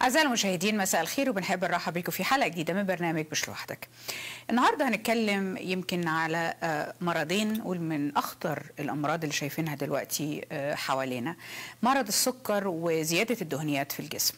أعزائي المشاهدين مساء الخير وبنحب نرحب بكم في حلقة جديدة من برنامج مش لوحدك. النهارده هنتكلم يمكن على آه، مرضين ومن أخطر الأمراض اللي شايفينها دلوقتي آه، حوالينا مرض السكر وزيادة الدهنيات في الجسم.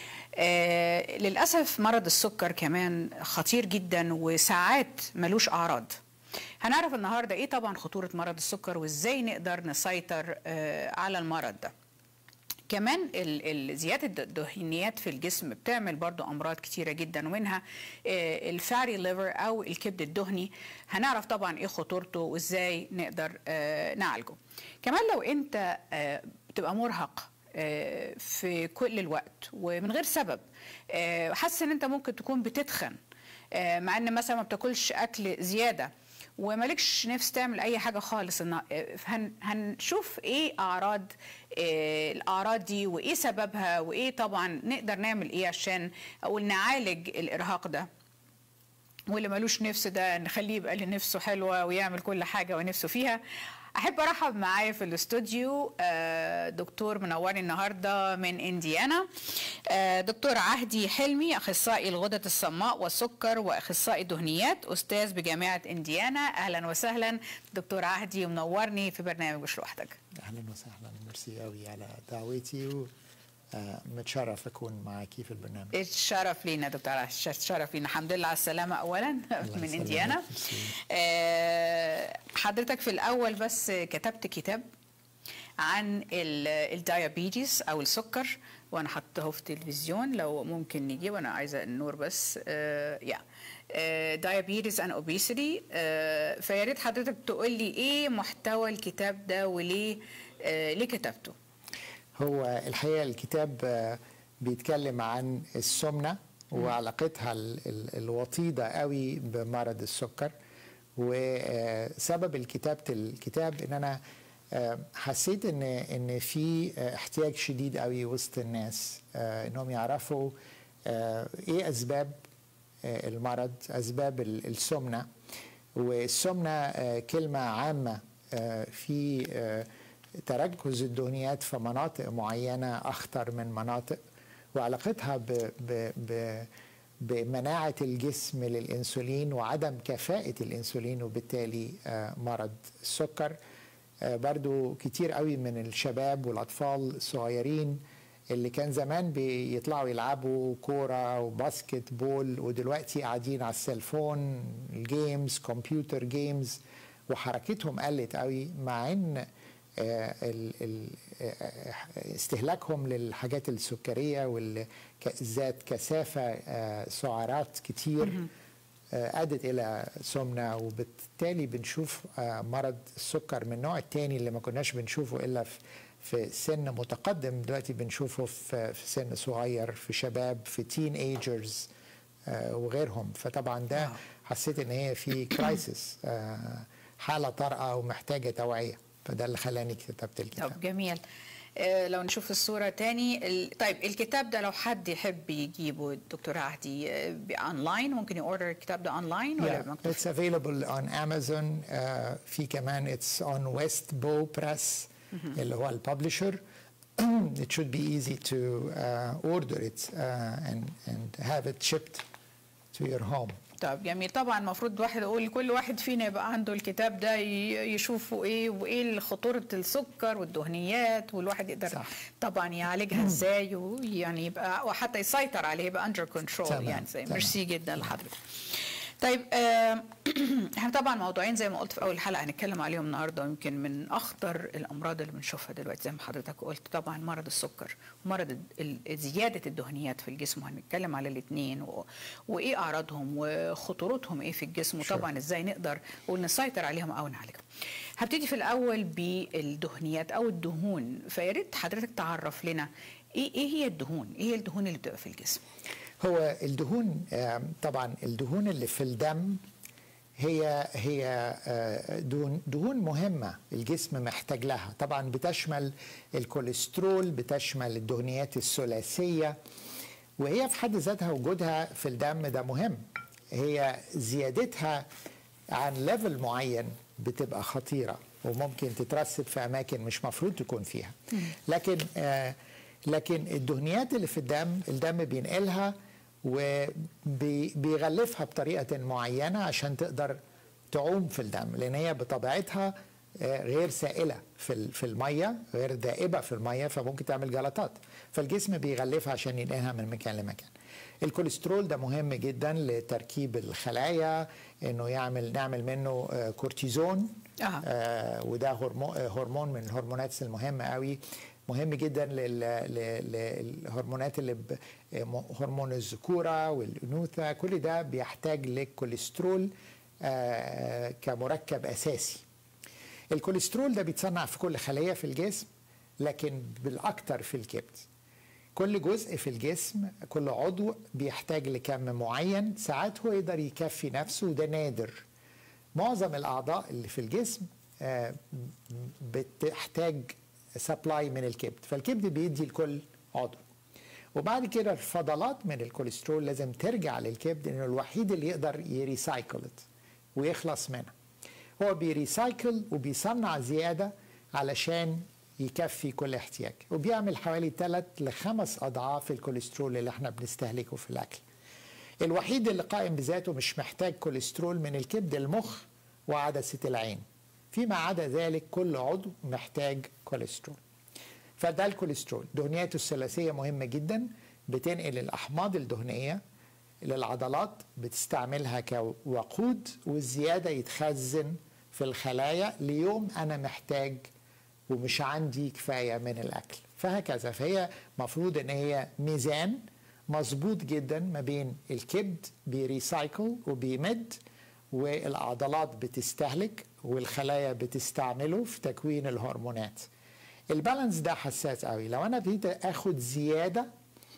آه، للأسف مرض السكر كمان خطير جدا وساعات ملوش أعراض. هنعرف النهارده ايه طبعا خطورة مرض السكر وازاي نقدر نسيطر آه، على المرض ده. كمان ال- ال- زيادة الدهنيات في الجسم بتعمل برضو أمراض كتيرة جدا ومنها آه، الفاري ليفر أو الكبد الدهني هنعرف طبعا إيه خطورته وإزاي نقدر آه، نعالجه كمان لو أنت آه، بتبقى مرهق آه، في كل الوقت ومن غير سبب آه، حاسس ان انت ممكن تكون بتتخن آه، مع ان مثلا ما بتاكلش اكل زياده ومالكش نفس تعمل اي حاجه خالص إن هن هنشوف ايه اعراض إيه الاعراض دي وايه سببها وايه طبعا نقدر نعمل ايه عشان اقول نعالج الارهاق ده واللي ملوش نفس ده نخليه يبقى اللي نفسه حلوه ويعمل كل حاجه ونفسه فيها احب ارحب معايا في الاستوديو آه، دكتور منورني النهارده من انديانا آه، دكتور عهدي حلمي اخصائي الغدد الصماء والسكر واخصائي دهنيات استاذ بجامعه انديانا اهلا وسهلا دكتور عهدي منورني في برنامج مش لوحدك اهلا وسهلا ميرسي قوي على دعوتي ومتشرف اكون معاكي في البرنامج الشرف لينا دكتور عهدي الشرف لينا الحمد لله على السلامه اولا من يسلمك. انديانا ميرسي. آه، حضرتك في الاول بس كتبت كتاب عن ال- الدايابيتس او السكر وانا حطه في التلفزيون لو ممكن نجيب انا عايزه النور بس آه، يا دايابيتس اند اوبيسيتي فيا ريت حضرتك تقول لي ايه محتوى الكتاب ده وليه آه، ليه كتبته هو الحقيقه الكتاب آه، بيتكلم عن السمنه وعلاقتها ال- ال- الوطيده قوي بمرض السكر وسبب الكتابة الكتاب ان انا آه، حسيت ان ان في آه، احتياج شديد قوي وسط الناس آه، انهم يعرفوا آه، ايه اسباب آه، المرض اسباب ال- السمنه والسمنه آه، كلمه عامه آه، في آه، تركز الدهنيات في مناطق معينه اخطر من مناطق وعلاقتها ب ب ب بمناعه الجسم للانسولين وعدم كفاءه الانسولين وبالتالي آه، مرض السكر آه، برضو كتير قوي من الشباب والاطفال الصغيرين اللي كان زمان بيطلعوا يلعبوا كورة وباسكت بول ودلوقتي قاعدين على السيلفون الجيمز كمبيوتر جيمز وحركتهم قلت قوي مع ان آه، ال- ال- آه، استهلاكهم للحاجات السكرية والذات كثافة آه، سعرات كتير آه، ادت الى سمنه وبالتالي بنشوف آه، مرض السكر من النوع الثاني اللي ما كناش بنشوفه الا في في سن متقدم دلوقتي بنشوفه في في سن صغير في شباب في تين ايجرز وغيرهم فطبعا ده آه. حسيت ان هي في كرايسيس حاله طارئه ومحتاجه توعيه فده اللي خلاني كتبت الكتاب طب جميل آه، لو نشوف الصورة تاني ال- طيب الكتاب ده لو حد يحب يجيبه دكتور عهدي آه، ب- اونلاين ممكن يوردر الكتاب ده اونلاين ولا Yeah, مكتوب it's available on Amazon. Uh, في كمان it's on West Bow Press اللي هو الببلشر. it should be easy to uh, order it uh, and and have it shipped to your home. طب جميل طبعا المفروض واحد اقول كل واحد فينا يبقى عنده الكتاب ده ي- يشوفه ايه وايه خطورة السكر والدهنيات والواحد يقدر صح. طبعا يعالجها ازاي ويعني يبقى وحتى يسيطر عليه يبقى اندر كنترول تمام، يعني زي تمام. ميرسي جدا لحضرتك طيب آه، احنا طبعا موضوعين زي ما قلت في اول حلقه هنتكلم عليهم النهارده يمكن من اخطر الامراض اللي بنشوفها دلوقتي زي ما حضرتك قلت طبعا مرض السكر ومرض ال- ال- زياده الدهنيات في الجسم وهنتكلم على الاثنين و... وايه اعراضهم وخطورتهم ايه في الجسم وطبعا ازاي نقدر ونسيطر عليهم او نعالجهم. هبتدي في الاول بالدهنيات او الدهون فيا ريت حضرتك تعرف لنا ايه ايه هي الدهون؟ ايه هي الدهون اللي بتبقى في الجسم؟ هو الدهون آم، طبعا الدهون اللي في الدم هي هي آه، دهون دهون مهمه الجسم محتاج لها طبعا بتشمل الكوليسترول بتشمل الدهنيات الثلاثيه وهي في حد ذاتها وجودها في الدم ده مهم هي زيادتها عن ليفل معين بتبقى خطيره وممكن تترسب في اماكن مش مفروض تكون فيها لكن آه لكن الدهنيات اللي في الدم الدم بينقلها وبيغلفها بطريقه معينه عشان تقدر تعوم في الدم لان هي بطبيعتها غير سائله في في الميه غير دائبه في الميه فممكن تعمل جلطات فالجسم بيغلفها عشان ينقلها من مكان لمكان الكوليسترول ده مهم جدا لتركيب الخلايا انه يعمل نعمل منه كورتيزون آه. آه وده هرمون من الهرمونات المهمه قوي مهم جدا للهرمونات اللي ب... هرمون الذكوره والانوثه كل ده بيحتاج للكوليسترول آه كمركب اساسي الكوليسترول ده بيتصنع في كل خليه في الجسم لكن بالاكثر في الكبد كل جزء في الجسم كل عضو بيحتاج لكم معين ساعات هو يقدر يكفي نفسه وده نادر معظم الاعضاء اللي في الجسم آه بتحتاج سبلاي من الكبد فالكبد بيدي لكل عضو وبعد كده الفضلات من الكوليسترول لازم ترجع للكبد انه الوحيد اللي يقدر يريسايكل ويخلص منها هو بيريسايكل وبيصنع زياده علشان يكفي كل احتياج وبيعمل حوالي 3 ل 5 اضعاف الكوليسترول اللي احنا بنستهلكه في الاكل الوحيد اللي قائم بذاته مش محتاج كوليسترول من الكبد المخ وعدسه العين فيما عدا ذلك كل عضو محتاج كوليسترول فده الكوليسترول دهنياته الثلاثيه مهمه جدا بتنقل الاحماض الدهنيه للعضلات بتستعملها كوقود والزياده يتخزن في الخلايا ليوم انا محتاج ومش عندي كفايه من الاكل فهكذا فهي مفروض ان هي ميزان مظبوط جدا ما بين الكبد بيريسايكل وبيمد والعضلات بتستهلك والخلايا بتستعمله في تكوين الهرمونات البالانس ده حساس قوي لو انا ابتديت اخد زياده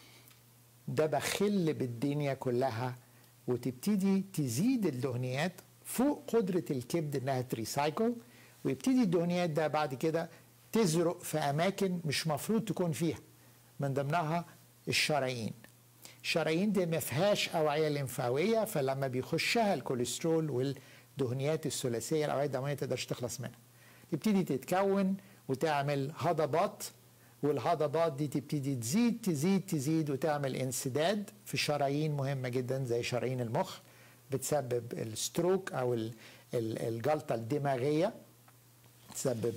ده بخل بالدنيا كلها وتبتدي تزيد الدهنيات فوق قدره الكبد انها تريسايكل ويبتدي الدهنيات ده بعد كده تزرق في اماكن مش مفروض تكون فيها من ضمنها الشرايين الشرايين دي ما فيهاش اوعيه لمفاويه فلما بيخشها الكوليسترول والدهنيات الثلاثيه الاوعيه الدمويه ما تقدرش تخلص منها تبتدي تتكون وتعمل هضبات والهضبات دي تبتدي تزيد تزيد تزيد وتعمل انسداد في شرايين مهمه جدا زي شرايين المخ بتسبب الستروك او الجلطه الدماغيه تسبب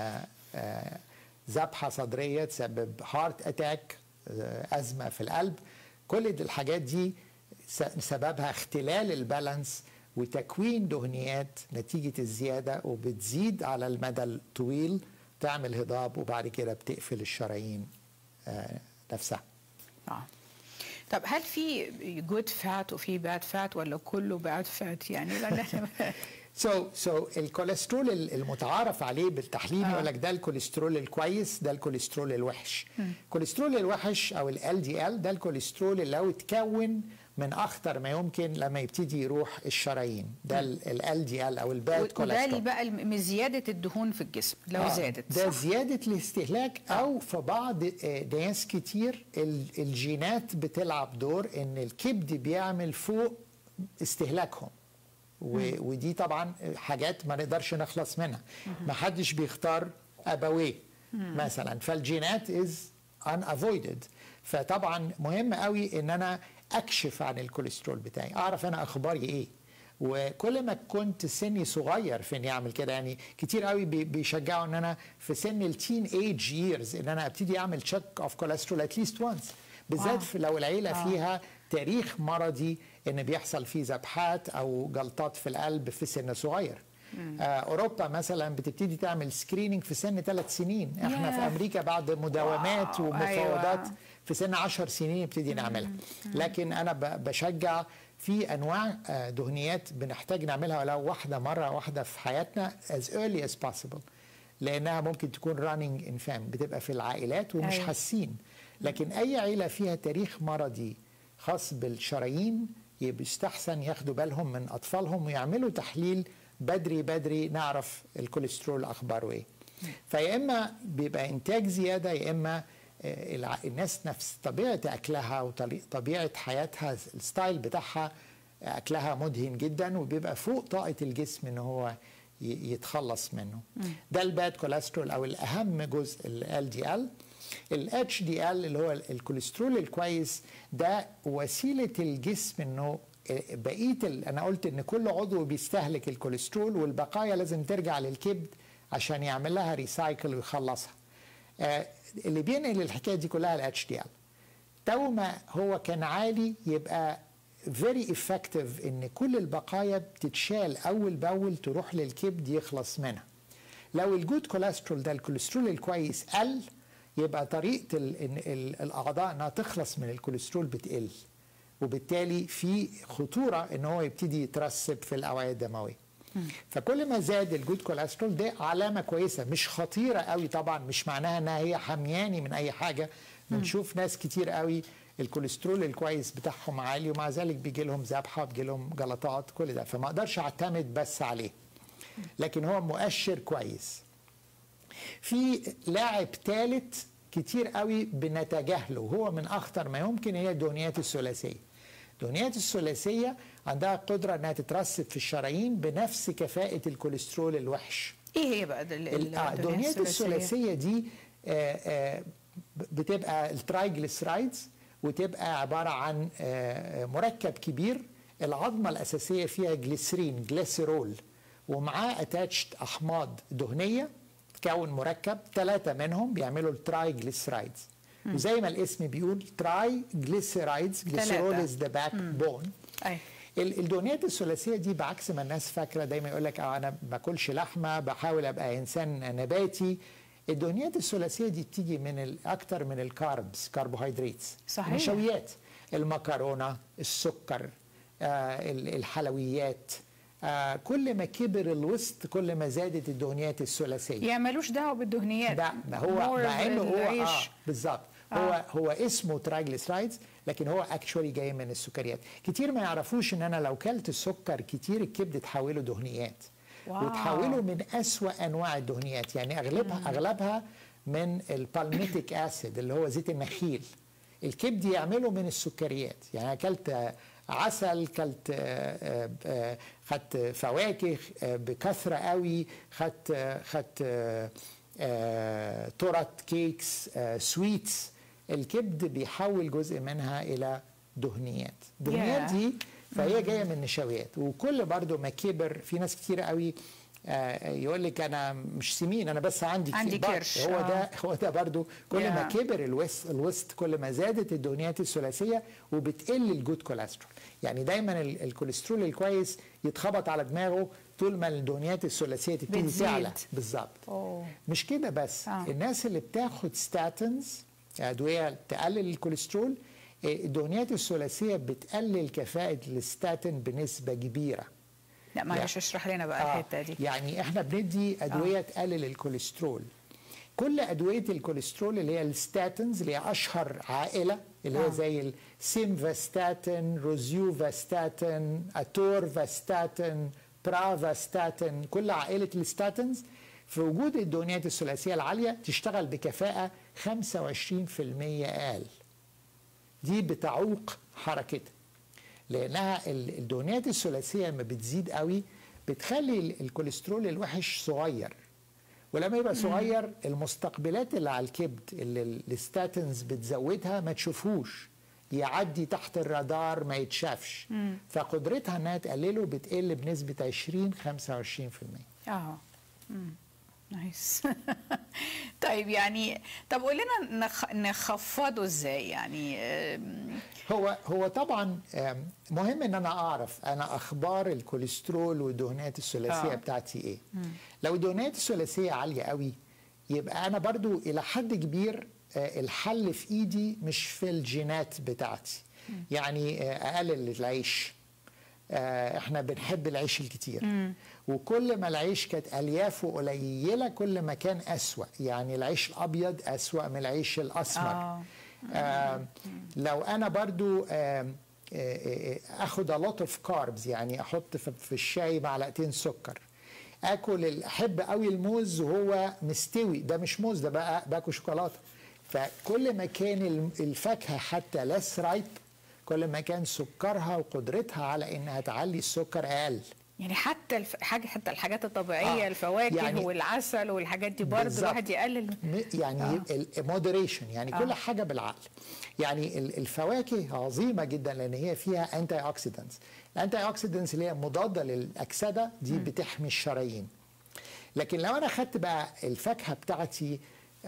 ذبحه صدريه تسبب هارت اتاك ازمه في القلب كل الحاجات دي سببها اختلال البالانس وتكوين دهنيات نتيجه الزياده وبتزيد على المدى الطويل تعمل هضاب وبعد كده بتقفل الشرايين نفسها آه. طب هل في جود فات وفي باد فات ولا كله باد فات يعني سو سو الكوليسترول المتعارف عليه بالتحليل آه. يقول لك ده الكوليسترول الكويس ده الكوليسترول الوحش الكوليسترول الوحش او ال دي ال ده الكوليسترول اللي لو اتكون من اخطر ما يمكن لما يبتدي يروح الشرايين ده ال دي ال او الباد كوليسترول وده بقى من زياده الدهون في الجسم لو آه. زادت ده زياده الاستهلاك آه. او في بعض ناس كتير الجينات بتلعب دور ان الكبد بيعمل فوق استهلاكهم ودي طبعا حاجات ما نقدرش نخلص منها ما حدش بيختار ابويه مثلا فالجينات از ان افويدد فطبعا مهم قوي ان انا اكشف عن الكوليسترول بتاعي اعرف انا اخباري ايه وكل ما كنت سني صغير في اني اعمل كده يعني كتير قوي بيشجعوا ان انا في سن التين ايج ييرز ان انا ابتدي اعمل تشيك اوف كوليسترول اتليست وانس بالذات لو العيله آه. فيها تاريخ مرضي ان بيحصل فيه ذبحات او جلطات في القلب في سن صغير آه اوروبا مثلا بتبتدي تعمل سكريننج في سن ثلاث سنين احنا ياه. في امريكا بعد مداومات واو، ومفاوضات أيوة. في سن 10 سنين نبتدي نعملها لكن انا ب- بشجع في انواع آه، دهنيات بنحتاج نعملها ولو واحده مره واحده في حياتنا as early as possible لانها ممكن تكون running in family بتبقى في العائلات ومش أيوة. حاسين لكن اي عيله فيها تاريخ مرضي خاص بالشرايين يستحسن ياخدوا بالهم من اطفالهم ويعملوا تحليل بدري بدري نعرف الكوليسترول اخباره ايه فيا اما بيبقى انتاج زياده يا اما آه، الع- الناس نفس طبيعه اكلها وطبيعه حياتها الستايل بتاعها اكلها مدهن جدا وبيبقى فوق طاقه الجسم ان هو ي- يتخلص منه ده الباد كوليسترول او الاهم جزء ال دي ال الاتش دي ال اللي هو الكوليسترول الكويس ده وسيله الجسم انه بقيه انا قلت ان كل عضو بيستهلك الكوليسترول والبقايا لازم ترجع للكبد عشان يعمل لها ريسايكل ويخلصها آه اللي بينقل الحكايه دي كلها الاتش دي ال تو ما هو كان عالي يبقى فيري افكتيف ان كل البقايا بتتشال اول باول تروح للكبد يخلص منها لو الجود كوليسترول ده الكوليسترول الكويس قل يبقى طريقه ال ال الاعضاء انها تخلص من الكوليسترول بتقل وبالتالي في خطوره ان هو يبتدي يترسب في الاوعيه الدمويه فكل ما زاد الجود كوليسترول ده علامه كويسه مش خطيره قوي طبعا مش معناها انها هي حمياني من اي حاجه بنشوف ناس كتير قوي الكوليسترول الكويس بتاعهم عالي ومع ذلك بيجي لهم ذبحه بيجي لهم جلطات كل ده فما اقدرش اعتمد بس عليه لكن هو مؤشر كويس في لاعب ثالث كتير قوي بنتجاهله هو من اخطر ما يمكن هي الدهنيات الثلاثيه الدهنيات الثلاثيه عندها قدره انها تترسب في الشرايين بنفس كفاءه الكوليسترول الوحش ايه هي بقى الدهنيات الثلاثيه دي آآ آآ بتبقى الترايجليسرايدز وتبقى عباره عن مركب كبير العظمه الاساسيه فيها جليسرين جليسيرول ومعاه اتاتشد احماض دهنيه تكون مركب ثلاثه منهم بيعملوا الترايجليسرايدز وزي ما الاسم بيقول تراي جليسيرايدز جليسيرول از ذا باك بون الدهنيات الثلاثيه دي بعكس ما الناس فاكره دايما يقول لك اه انا ما باكلش لحمه بحاول ابقى انسان نباتي الدهنيات الثلاثيه دي بتيجي من اكتر من الكاربس كربوهيدرات صحيح النشويات المكرونه السكر آه الحلويات آه كل ما كبر الوسط كل ما زادت الدهنيات الثلاثيه يعني ملوش دعوه بالدهنيات لا ما هو مع انه هو اه بالظبط آه. هو هو اسمه ترايجليسرايدز لكن هو اكشولي جاي من السكريات كتير ما يعرفوش ان انا لو كلت السكر كتير الكبد تحوله دهنيات واو. وتحوله من أسوأ انواع الدهنيات يعني اغلبها مم. اغلبها من البالميتيك اسيد اللي هو زيت النخيل الكبد يعمله من السكريات يعني اكلت عسل كلت خدت فواكه بكثره قوي خدت خدت تورت كيكس سويتس الكبد بيحول جزء منها الى دهنيات الدهنيات دي فهي جايه من النشويات وكل برضو ما كبر في ناس كتير قوي آه يقول لك انا مش سمين انا بس عندي عندي كرش هو آه. ده هو ده برضو كل yeah. ما كبر الوسط الوسط كل ما زادت الدهنيات الثلاثيه وبتقل الجود كوليسترول يعني دايما الكوليسترول الكويس يتخبط على دماغه طول ما الدهنيات الثلاثيه تبتدي تعلى بالظبط مش كده بس آه. الناس اللي بتاخد ستاتنز ادويه تقلل الكوليسترول الدهنيات الثلاثيه بتقلل كفاءه الستاتين بنسبه كبيره لا معلش اشرح لنا بقى آه الحته دي يعني احنا بندي ادويه آه. تقلل الكوليسترول كل ادويه الكوليسترول اللي هي الستاتنز اللي هي اشهر عائله اللي هي آه. زي السيمفاستاتين روزيوفاستاتين اتورفاستاتين برافاستاتين كل عائله الستاتنز في وجود الدهنيات الثلاثيه العاليه تشتغل بكفاءه 25% اقل دي بتعوق حركتها لانها الدهنيات الثلاثيه لما بتزيد قوي بتخلي الكوليسترول الوحش صغير ولما يبقى صغير المستقبلات اللي على الكبد اللي الستاتنز بتزودها ما تشوفوش يعدي تحت الرادار ما يتشافش فقدرتها انها تقلله بتقل بنسبه 20 25% اه نايس طيب يعني طب قول لنا نخ... نخفضه ازاي يعني هو هو طبعا مهم ان انا اعرف انا اخبار الكوليسترول والدهنيات الثلاثيه آه. بتاعتي ايه مم. لو الدهنيات الثلاثيه عاليه قوي يبقى انا برضو الى حد كبير الحل في ايدي مش في الجينات بتاعتي مم. يعني اقلل العيش احنا بنحب العيش الكتير مم. وكل ما العيش كانت اليافه قليله كل ما كان اسوا يعني العيش الابيض اسوا من العيش الاسمر آه. آه لو انا برضو آه آه اخد a lot of carbs يعني احط في الشاي معلقتين سكر اكل احب قوي الموز وهو مستوي ده مش موز ده بقى باكل شوكولاته فكل ما كان الفاكهه حتى less ripe كل ما كان سكرها وقدرتها على انها تعلي السكر اقل يعني حتى الف... حاجه حتى الحاجات الطبيعيه آه. الفواكه يعني والعسل والحاجات دي برضه بالظبط. الواحد يقلل م- يعني آه. المودريشن يعني آه. كل حاجه بالعقل يعني ال- الفواكه عظيمه جدا لان هي فيها انتي اوكسيدنتس الانتي اوكسيدنتس اللي هي مضاده للاكسده دي بتحمي الشرايين لكن لو انا خدت بقى الفاكهه بتاعتي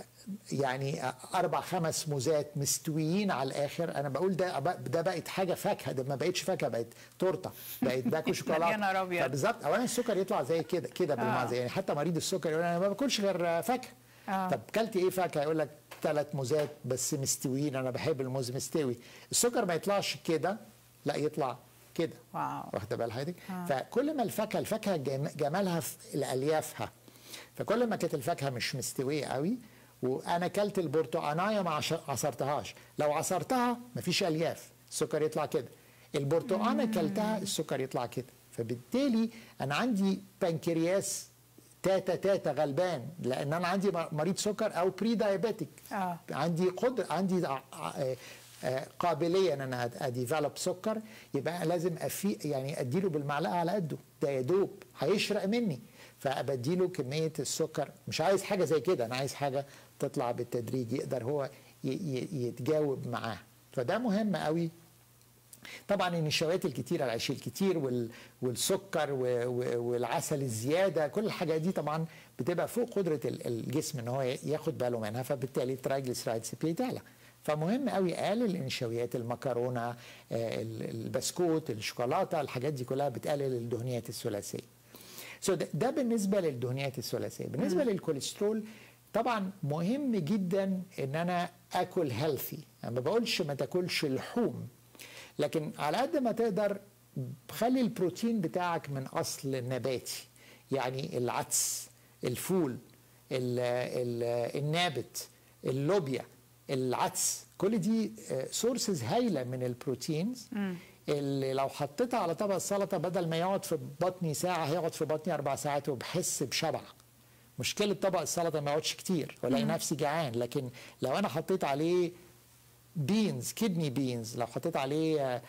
يعني اربع خمس موزات مستويين على الاخر انا بقول ده ده بقت حاجه فاكهه ده ما بقتش فاكهه بقت تورته بقت باكل شوكولاته يا نهار أبيض. فبالظبط اولا السكر يطلع زي كده كده بالمعنى يعني حتى مريض السكر يقول انا ما باكلش غير فاكهه آه. طب كلت ايه فاكهه يقول لك ثلاث موزات بس مستويين انا بحب الموز مستوي السكر ما يطلعش كده لا يطلع كده واو. واخده بال حضرتك فكل ما الفاكهه الفاكهه جم- جمالها في الاليافها فكل ما كانت الفاكهه مش مستويه قوي وانا كلت البرتقانايه ما عش- عصرتهاش لو عصرتها مفيش الياف السكر يطلع كده البرتقانه كلتها السكر يطلع كده فبالتالي انا عندي بنكرياس تاتا تاتا غلبان لان انا عندي مريض سكر او بري دايابيتك آه. عندي قدر عندي ع- ع- آه، قابليه ان انا اديفلوب سكر يبقى لازم أفي يعني اديله بالمعلقه على قده ده يا دوب هيشرق مني فابديله كميه السكر مش عايز حاجه زي كده انا عايز حاجه تطلع بالتدريج يقدر هو ي- ي- يتجاوب معاه فده مهم قوي طبعا النشويات الكتيره العيش الكتير وال- والسكر و- و- والعسل الزياده كل الحاجات دي طبعا بتبقى فوق قدره ال- الجسم ان هو ياخد باله منها فبالتالي الترايجليسرايدز بتعلى فمهم قوي اقلل النشويات المكرونه آه، ال- البسكوت الشوكولاته الحاجات دي كلها بتقلل الدهنيات الثلاثيه سو ده, ده بالنسبه للدهنيات الثلاثيه بالنسبه للكوليسترول طبعا مهم جدا ان انا اكل هيلثي انا ما بقولش ما تاكلش لحوم لكن على قد ما تقدر خلي البروتين بتاعك من اصل نباتي يعني العدس الفول ال ال النابت اللوبيا العدس كل دي سورسز هايله من البروتينز اللي لو حطيتها على طبق السلطه بدل ما يقعد في بطني ساعه هيقعد في بطني اربع ساعات وبحس بشبع مشكله طبق السلطه ما يقعدش كتير والاقي نفسي جعان لكن لو انا حطيت عليه بينز كدني بينز لو حطيت عليه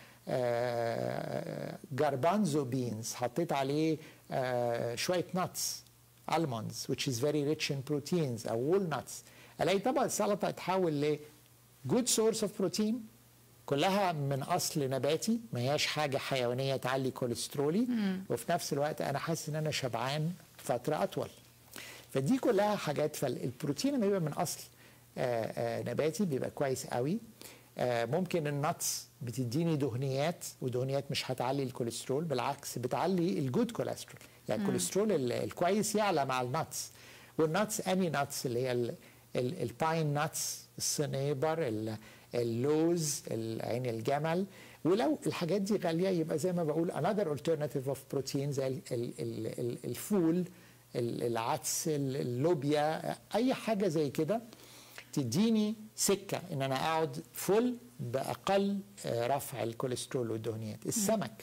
جاربانزو بينز حطيت عليه آه، شويه نتس الموندز which is very rich in proteins او walnuts الاقي طبق السلطه اتحول ل good source of protein كلها من اصل نباتي ما هياش حاجه حيوانيه تعلي كوليسترولي وفي نفس الوقت انا حاسس ان انا شبعان فتره اطول فدي كلها حاجات فالبروتين لما يبقى من اصل آه، آه، نباتي بيبقى كويس قوي آه، ممكن النتس بتديني دهنيات ودهنيات مش هتعلي الكوليسترول بالعكس بتعلي الجود كوليسترول يعني الكوليسترول ال- الكويس يعلى مع النتس والنتس اني نتس اللي هي ال- ال- الباين نتس الصنيبر ال- اللوز ال- عين الجمل ولو الحاجات دي غاليه يبقى زي ما بقول another alternative of protein زي ال- ال- ال- ال- الفول ال- العدس ال- اللوبيا اي حاجه زي كده تديني سكه ان انا اقعد فل باقل آه، رفع الكوليسترول والدهنيات السمك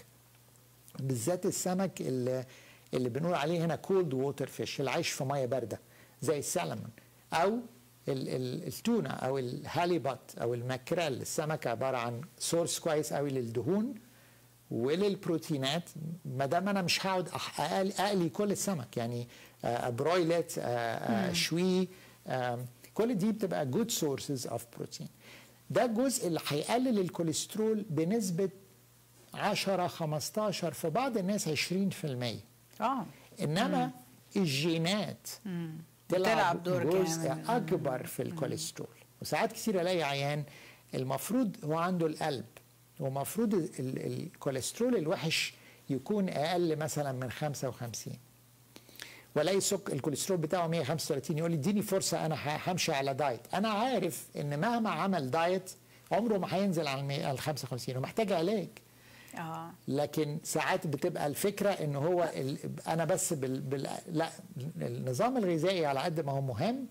بالذات السمك اللي, اللي بنقول عليه هنا كولد ووتر فيش اللي عايش في ميه بارده زي السلمون او ال- ال- التونه او الهاليبات او الماكريل السمك عباره عن سورس كويس قوي للدهون وللبروتينات ما دام انا مش هقعد أح- أقل- اقلي كل السمك يعني آه، برويلت آه، آه، شوي آم، كل دي بتبقى جود سورسز اوف بروتين ده الجزء اللي هيقلل الكوليسترول بنسبه 10 15 في بعض الناس 20% اه انما الجينات بتلعب دور جزء كامل. اكبر في الكوليسترول وساعات كتير الاقي عيان المفروض هو عنده القلب ومفروض ال- ال- الكوليسترول الوحش يكون اقل مثلا من 55 والاقي سك الكوليسترول بتاعه 135 يقول لي اديني فرصه انا ه- همشي على دايت انا عارف ان مهما عمل دايت عمره ما هينزل على المية- على 55 ومحتاج علاج اه لكن ساعات بتبقى الفكره ان هو ال... انا بس بال... بال... لا النظام الغذائي على قد ما هو مهم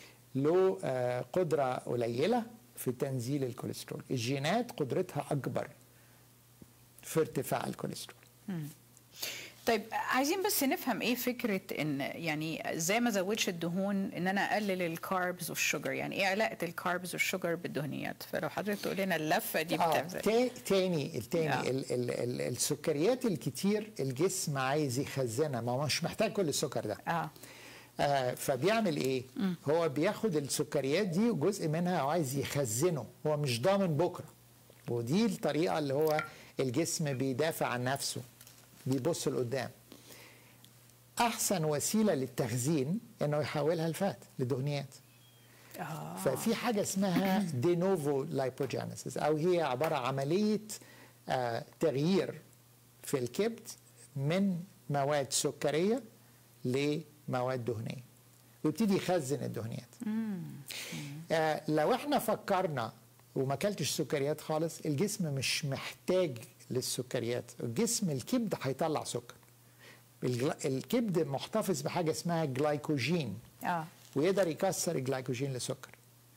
له آه، قدره قليله في تنزيل الكوليسترول الجينات قدرتها اكبر في ارتفاع الكوليسترول طيب عايزين بس نفهم ايه فكره ان يعني ازاي ما ازودش الدهون ان انا اقلل الكاربز والشوجر يعني ايه علاقه الكاربز والشوجر بالدهنيات فلو حضرتك تقول لنا اللفه دي آه بتعمل تا- تاني التاني آه. ال ال ال السكريات الكتير الجسم عايز يخزنها ما هو مش محتاج كل السكر ده اه آه فبيعمل ايه هو بياخد السكريات دي وجزء منها هو عايز يخزنه هو مش ضامن بكره ودي الطريقه اللي هو الجسم بيدافع عن نفسه بيبص لقدام احسن وسيله للتخزين انه يحولها لفات لدهنيات اه ففي حاجه اسمها دينوفو لايبوجينيسيس او هي عباره عن عمليه آه تغيير في الكبد من مواد سكريه لمواد دهنيه ويبتدي يخزن الدهنيات آه لو احنا فكرنا وما اكلتش سكريات خالص الجسم مش محتاج للسكريات الجسم الكبد هيطلع سكر الجلا- الكبد محتفظ بحاجه اسمها جلايكوجين اه ويقدر يكسر الجلايكوجين لسكر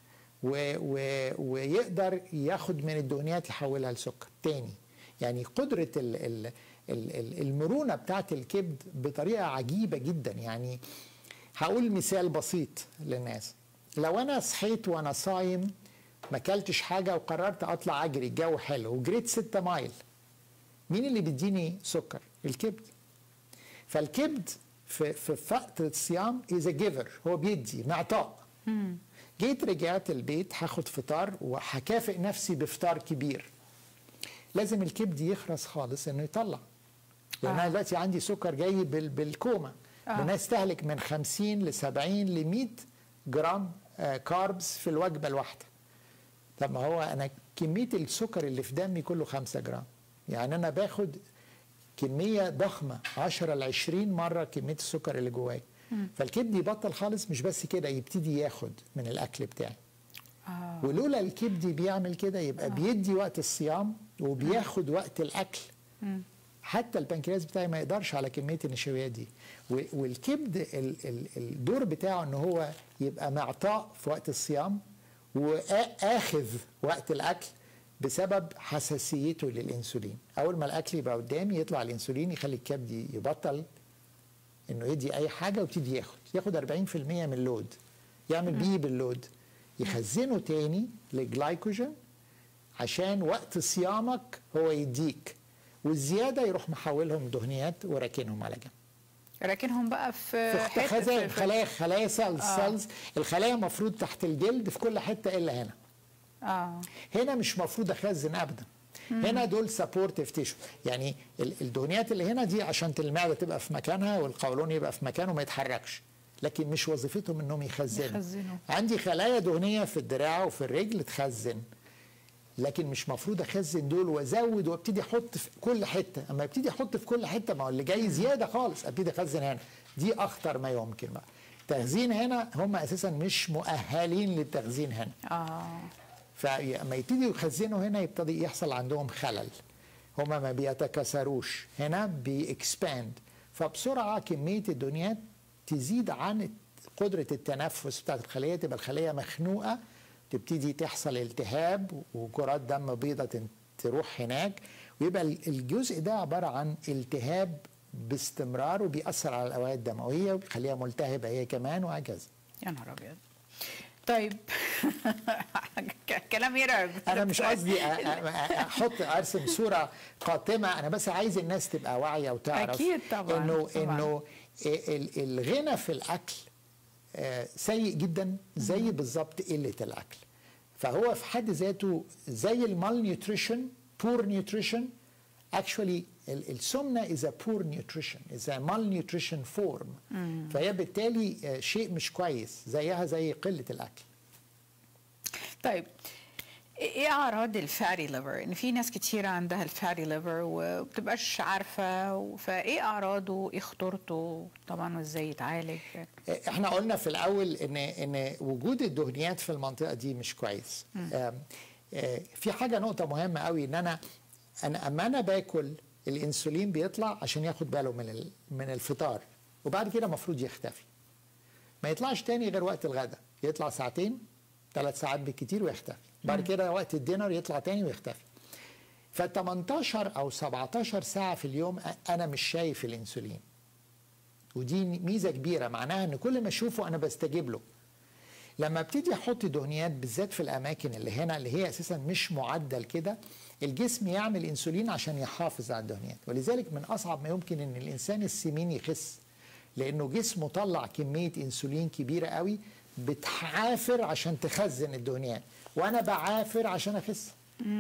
و و ويقدر ياخد من الدهنيات يحولها لسكر تاني يعني قدرة ال ال ال ال المرونة بتاعت الكبد بطريقة عجيبة جدا يعني هقول مثال بسيط للناس لو أنا صحيت وأنا صايم ما اكلتش حاجة وقررت أطلع أجري الجو حلو وجريت ستة مايل مين اللي بيديني سكر؟ الكبد فالكبد في في فتره الصيام از جيفر هو بيدي معطاء جيت رجعت البيت هاخد فطار وهكافئ نفسي بفطار كبير لازم الكبد يخرس خالص انه يطلع لان آه. انا دلوقتي عندي سكر جاي بال بالكوما آه. بنستهلك من 50 ل 70 ل 100 جرام آه كاربز في الوجبه الواحده طب ما هو انا كميه السكر اللي في دمي كله 5 جرام يعني انا باخد كميه ضخمه 10 ل 20 مره كميه السكر اللي جوايا فالكبد يبطل خالص مش بس كده يبتدي ياخد من الاكل بتاعي اه ولولا الكبد بيعمل كده يبقى بيدي وقت الصيام وبياخد وقت الاكل حتى البنكرياس بتاعي ما يقدرش على كميه النشويات دي و- والكبد ال- ال- الدور بتاعه ان هو يبقى معطاء في وقت الصيام واخذ وقت الاكل بسبب حساسيته للانسولين اول ما الاكل يبقى قدامي يطلع الانسولين يخلي الكبد يبطل انه يدي اي حاجه ويبتدي ياخد ياخد 40% من اللود يعمل بيه باللود يخزنه تاني لجلايكوجين عشان وقت صيامك هو يديك والزياده يروح محولهم دهنيات وراكنهم على جنب راكنهم بقى في في حتة- خزائن في- خلايا خلايا سيلز آه. سيلز الخلايا مفروض تحت الجلد في كل حته الا هنا اه هنا مش مفروض اخزن ابدا هنا دول سبورتيف تيشو يعني ال- الدهنيات اللي هنا دي عشان المعده تبقى في مكانها والقولون يبقى في مكانه ما يتحركش لكن مش وظيفتهم انهم يخزنوا يخزنوا. عندي خلايا دهنيه في الدراع وفي الرجل تخزن لكن مش مفروض اخزن دول وازود وابتدي احط في كل حته اما ابتدي احط في كل حته ما هو اللي جاي زياده خالص ابتدي اخزن هنا دي اخطر ما يمكن بقى تخزين هنا هم اساسا مش مؤهلين للتخزين هنا اه فلما يبتدوا يخزنوا هنا يبتدي يحصل عندهم خلل هما ما بيتكاثروش هنا بيكسباند فبسرعه كميه الدهنيات تزيد عن قدره التنفس بتاعت الخليه تبقى الخليه مخنوقه تبتدي تحصل التهاب وكرات دم بيضاء تن- تروح هناك ويبقى الجزء ده عباره عن التهاب باستمرار وبيأثر على الاوعيه الدمويه وبيخليها ملتهبه هي كمان وهكذا يا نهار ابيض طيب ك- كلام يرعب انا مش قصدي أ- أ- أ- احط ارسم صوره قاتمه انا بس عايز الناس تبقى واعيه وتعرف أكيد طبعاً، انه طبعاً. انه ال- الغنى في الاكل آه، سيء جدا زي بالظبط قله الاكل فهو في حد ذاته زي المال نيوتريشن بور نيوتريشن اكشولي السمنه از ا بور نيوتريشن از ا مال نيوتريشن فورم فهي بالتالي آه، شيء مش كويس زيها زي قله الاكل طيب ايه اعراض الفاري ليفر ان في ناس كتيرة عندها الفاري ليفر وبتبقاش عارفة فايه اعراضه ايه خطورته طبعا وازاي يتعالج احنا قلنا في الاول ان ان وجود الدهنيات في المنطقه دي مش كويس آم، آه، في حاجه نقطه مهمه قوي ان انا انا اما انا باكل الانسولين بيطلع عشان ياخد باله من ال- من الفطار وبعد كده المفروض يختفي ما يطلعش تاني غير وقت الغداء يطلع ساعتين ثلاث ساعات بالكتير ويختفي بعد كده وقت الدينر يطلع تاني ويختفي ف 18 او 17 ساعه في اليوم انا مش شايف الانسولين ودي ميزه كبيره معناها ان كل ما اشوفه انا بستجيب له لما ابتدي احط دهنيات بالذات في الاماكن اللي هنا اللي هي اساسا مش معدل كده الجسم يعمل انسولين عشان يحافظ على الدهنيات ولذلك من اصعب ما يمكن ان الانسان السمين يخس لانه جسمه طلع كميه انسولين كبيره قوي بتعافر عشان تخزن الدهنيات وانا بعافر عشان اخس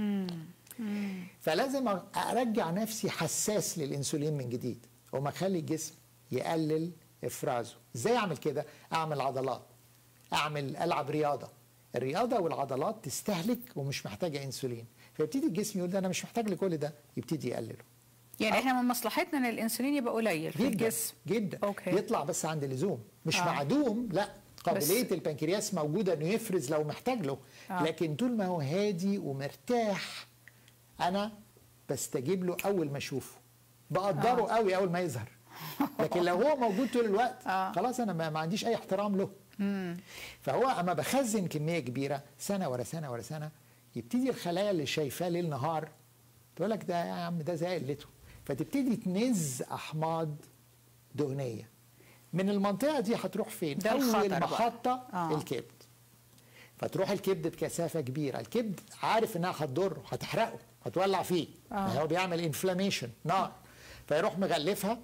فلازم ارجع نفسي حساس للانسولين من جديد وما اخلي الجسم يقلل افرازه ازاي اعمل كده اعمل عضلات اعمل العب رياضه الرياضه والعضلات تستهلك ومش محتاجه انسولين فيبتدي الجسم يقول ده انا مش محتاج لكل ده يبتدي يقلله يعني احنا من مصلحتنا ان الانسولين يبقى قليل في جدا الجسم جدا أوكي. يطلع بس عند اللزوم مش آه. آه. معدوم لا قابليه البنكرياس موجوده انه يفرز لو محتاج له آه. آه. لكن طول ما هو هادي ومرتاح انا بستجيب له اول ما اشوفه بقدره آه. قوي اول ما يظهر لكن لو هو موجود طول الوقت آه. آه. خلاص انا ما ما عنديش اي احترام له فهو اما بخزن كميه كبيره سنه ورا سنه ورا سنه يبتدي الخلايا اللي شايفاه ليل نهار تقول لك ده يا عم ده زي قلته فتبتدي تنز احماض دهنيه من المنطقه دي هتروح فين ده الخطر اول بقى. محطه آه. آه. الكبد فتروح الكبد بكثافه كبيره الكبد عارف انها هتضره هتحرقه هتولع فيه آه. آه. هو بيعمل انفلاميشن نار فيروح مغلفها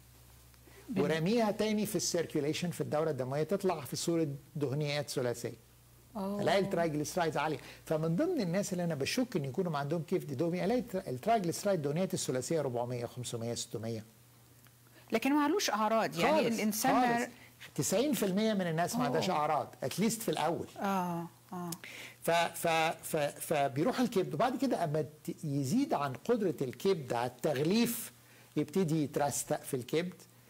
ورميها تاني في السيركيوليشن في الدوره الدمويه تطلع في صوره دهنيات ثلاثيه أوه. الاقي الترايجليسرايدز عاليه فمن ضمن الناس اللي انا بشك ان يكونوا عندهم كبد دهني الاقي الترايجليسرايد دهنيات الثلاثيه 400 500 600 لكن ما علوش اعراض يعني خالص الانسان خالص 90% من الناس ما عندهاش أوه. اعراض اتليست في الاول اه اه ف ف ف فبيروح الكبد وبعد كده اما ت- يزيد عن قدره الكبد على التغليف يبتدي يترستق في الكبد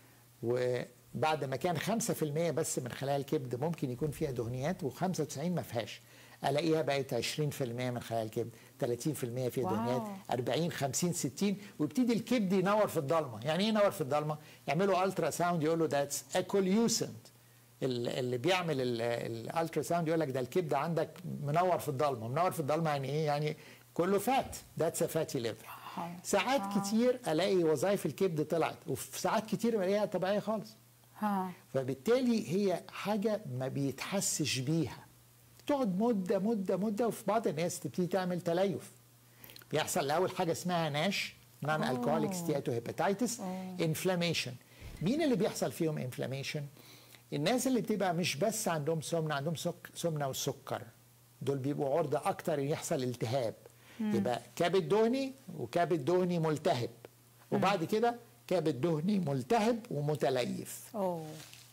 وبعد ما كان 5% بس من خلايا الكبد ممكن يكون فيها دهنيات و95 ما فيهاش الاقيها بقت 20% من خلايا الكبد 30% فيها واو. دهنيات 40 50 60 ويبتدي الكبد ينور في الضلمه يعني ايه ينور في الضلمه يعملوا الترا ساوند يقولوا ذاتس اكوليوسنت اللي بيعمل الالترا ساوند يقول لك ده الكبد عندك منور في الضلمه منور في الضلمه يعني ايه يعني كله فات ذاتس ا فاتي ليفر ساعات كتير الاقي وظائف الكبد طلعت وفي ساعات كتير بلاقيها طبيعيه خالص ها فبالتالي هي حاجه ما بيتحسش بيها تقعد مده مده مده وفي بعض الناس تبتدي تعمل تليف بيحصل لاول حاجه اسمها ناش نون الكوهوليك ستياتو هيباتيتس انفلاميشن مين اللي بيحصل فيهم انفلاميشن الناس اللي بتبقى مش بس عندهم سمنه عندهم سك سمنه وسكر دول بيبقوا عرضه اكتر ان يحصل التهاب يبقى كبد دهني وكبد دهني ملتهب وبعد كده كبد دهني ملتهب ومتليف اوه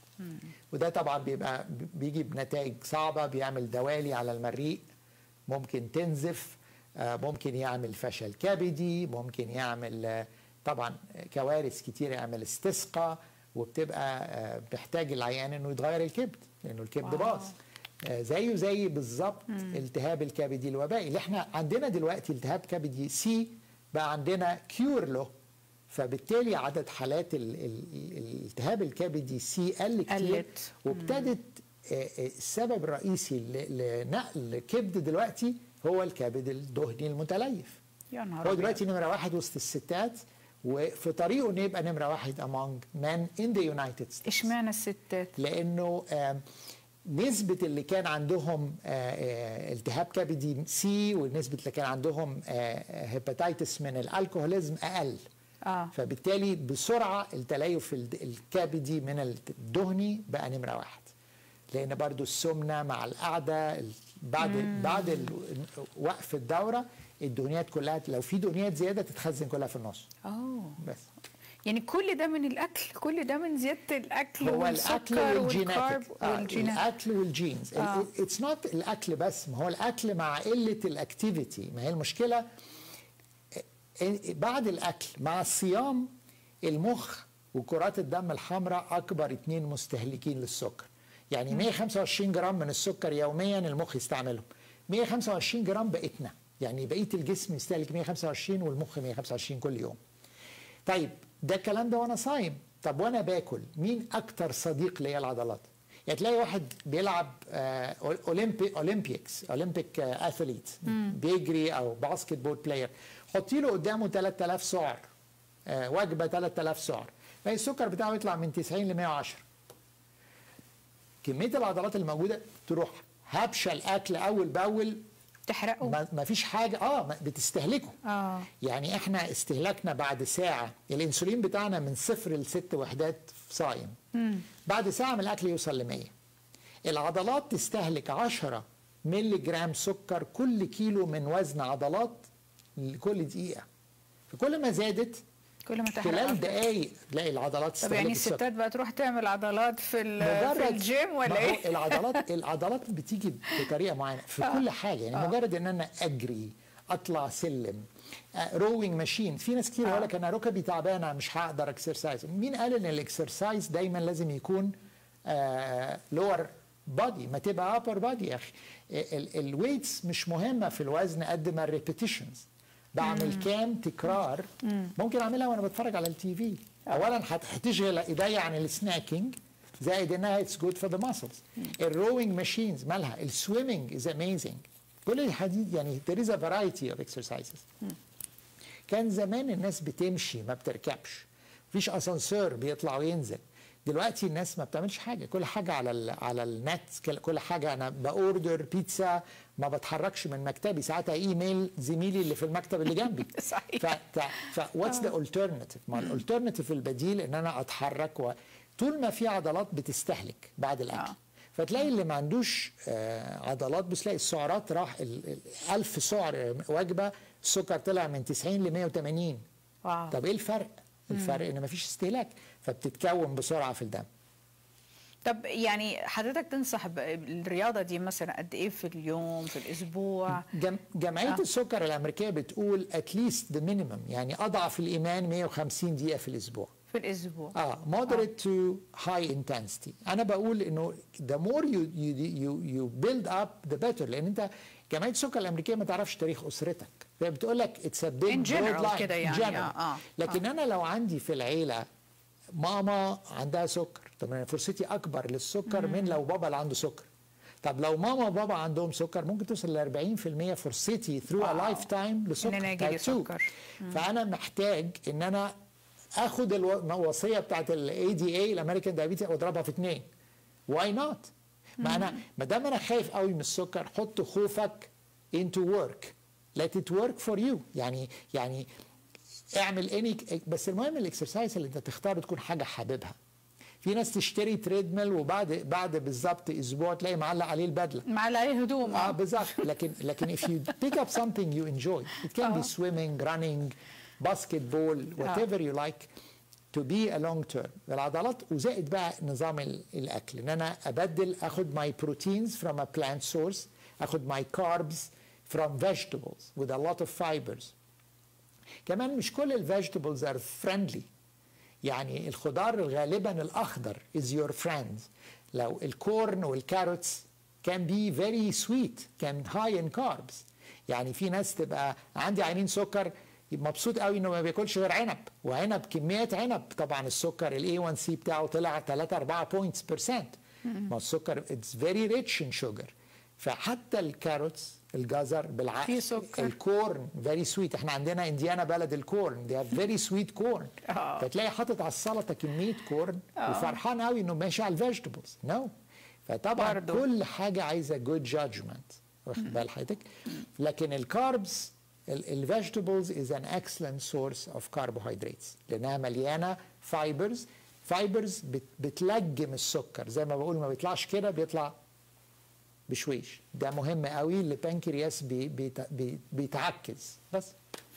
وده طبعا بيبقى بيجي بنتائج صعبه بيعمل دوالي على المريء ممكن تنزف آه، ممكن يعمل فشل كبدي ممكن يعمل آه، طبعا كوارث كتير يعمل استسقاء وبتبقى آه، بيحتاج العيان انه يتغير الكبد لانه الكبد واو. باظ آه، زيه زي بالظبط التهاب الكبدي الوبائي اللي احنا عندنا دلوقتي التهاب كبدي سي بقى عندنا كيور له فبالتالي عدد حالات ال- ال- ال- الالتهاب الكبدي سي قل كتير قلت. وابتدت آه، آه، السبب الرئيسي ل- لنقل كبد دلوقتي هو الكبد الدهني المتليف يا نهار هو أبيض. دلوقتي نمره واحد وسط الستات وفي طريقه انه يبقى نمره واحد among men in the United States اشمعنى الستات لانه آم، نسبة اللي كان عندهم آه، آه، التهاب كبدي سي ونسبة اللي كان عندهم هيباتيتس من الالكوهوليزم اقل اه فبالتالي بسرعة التليف الد- الكبدي من الدهني بقى نمرة واحد لأن برضو السمنة مع القعدة ال- بعد بعد ال- وقف الدورة الدهنيات كلها لو في دهنيات زيادة تتخزن كلها في النص اوه بس يعني كل ده من الاكل كل ده من زياده الاكل هو الاكل والسكر والجيناتيك والكارب والجينات الاكل والجينز آه. اتس نوت الاكل بس ما هو الاكل مع قله الاكتيفيتي ما هي المشكله آه، بعد الاكل مع الصيام المخ وكرات الدم الحمراء اكبر اتنين مستهلكين للسكر يعني 125 جرام من السكر يوميا المخ يستعملهم 125 جرام بقيتنا يعني بقيه الجسم يستهلك 125 والمخ 125 كل يوم طيب ده الكلام ده وانا صايم طب وانا باكل مين اكتر صديق ليا العضلات يعني تلاقي واحد بيلعب آه، اولمبي اولمبيكس اولمبيك اثليت بيجري او باسكت بول بلاير حطي له قدامه 3000 سعر آه وجبه 3000 سعر فهي السكر بتاعه يطلع من 90 ل 110 كميه العضلات الموجوده تروح هبشه الاكل اول باول تحرقه ما ما فيش حاجه اه ما- بتستهلكه اه يعني احنا استهلاكنا بعد ساعه الانسولين بتاعنا من صفر لست وحدات صايم بعد ساعه من الاكل يوصل ل 100 العضلات تستهلك 10 مللي جرام سكر كل كيلو من وزن عضلات لكل دقيقه فكل ما زادت كل ما تحرق خلال أكتر. دقائق تلاقي العضلات طب استهلكت يعني السكر. الستات بقى تروح تعمل عضلات في ال- في الجيم ما ولا هو ايه؟ العضلات العضلات بتيجي بطريقه معينه في كل حاجه يعني مجرد ان انا اجري اطلع سلم روينج ماشين في ناس كتير يقول لك انا ركبي تعبانه مش هقدر اكسرسايز مين قال ان الاكسرسايز دايما لازم يكون لور بادي ما تبقى ابر بادي يا اخي الويتس مش مهمه في الوزن قد ما الريبيتيشنز بعمل كام تكرار ممكن اعملها وانا بتفرج على التي في اولا هت- هتشغل ايديا عن السناكينج زائد انها اتس جود فور ذا ماسلز الروينج ماشينز مالها السويمنج از اميزنج كل الحديد يعني there is a variety of exercises كان زمان الناس بتمشي ما بتركبش مفيش اسانسير بيطلع وينزل دلوقتي الناس ما بتعملش حاجه كل حاجه على ال على النت كل- كل حاجه انا باوردر بيتزا ما بتحركش من مكتبي ساعتها ايميل زميلي اللي في المكتب اللي جنبي صحيح. ف واتس ذا الترناتيف ما الالترناتيف البديل ان انا اتحرك و... طول ما في عضلات بتستهلك بعد الاكل آه. فتلاقي اللي ما عندوش آه عضلات بس تلاقي السعرات راح ال- ال- 1000 سعر وجبه السكر طلع من 90 ل 180 واو طب ايه الفرق؟ الفرق ان مفيش استهلاك فبتتكون بسرعه في الدم طب يعني حضرتك تنصح ب- الرياضه دي مثلا قد ايه في اليوم في الاسبوع جم... جمعيه آه. آه. السكر الامريكيه بتقول اتليست ذا مينيمم يعني اضعف الايمان 150 دقيقه في الاسبوع في الاسبوع اه moderate to high intensity انا بقول انه the more you you you, you build up the better لان انت جمعيه السكر الامريكيه ما تعرفش تاريخ اسرتك فهي بتقول لك it's a big In general broad line كده يعني، in general. آه، آه، لكن انا لو عندي في العيله ماما عندها سكر طب أنا فرصتي اكبر للسكر من لو بابا اللي عنده سكر طب لو ماما وبابا عندهم سكر ممكن توصل ل 40% فرصتي through a واو. lifetime لسكر إن أنا يجيلي type 2. سكر. فانا محتاج ان انا اخد الوصيه بتاعت الاي دي اي الامريكان دايابيتي واضربها في اثنين واي نوت ما انا ما دام انا خايف قوي من السكر حط خوفك into work let it work for you يعني يعني اعمل اني بس المهم الاكسرسايز اللي انت تختاره تكون حاجه حاببها في ناس تشتري تريدميل وبعد بعد بالظبط اسبوع تلاقي معلق عليه البدله مع اي هدوم اه بالظبط لكن لكن if you pick up something you enjoy it can be swimming running basketball whatever you like to be a long term العضلات وزائد بقى نظام ال- الاكل ان انا ابدل اخد my proteins from a plant source اخد my carbs from vegetables with a lot of fibers كمان مش كل الفيجيتابلز ار فريندلي يعني الخضار غالبا الاخضر is your friend لو الكورن والكاروتس can be very sweet can high in carbs يعني في ناس تبقى عندي عينين سكر مبسوط قوي انه ما بياكلش غير عنب وعنب كميات عنب طبعا السكر الاي 1 سي بتاعه طلع 3 4 بوينتس بيرسنت ما السكر اتس فيري ريتش ان شوجر فحتى الكاروتس الجزر بالعكس فيه سكر. الكورن فيري سويت احنا عندنا انديانا بلد الكورن دي فيري سويت كورن آه. فتلاقي حاطط على السلطه كميه كورن وفرحان قوي انه ماشي على الفيجيتابلز نو no. فطبعا برضو. كل حاجه عايزه جود جادجمنت واخد بال حضرتك لكن الكاربس الفيجيتابلز از ان اكسلنت سورس اوف كربوهيدراتس لانها مليانه فايبرز فايبرز بتلجم السكر زي ما بقول ما بيطلعش كده بيطلع بشويش ده مهم قوي البنكرياس بي بيت بي بيتعكز بس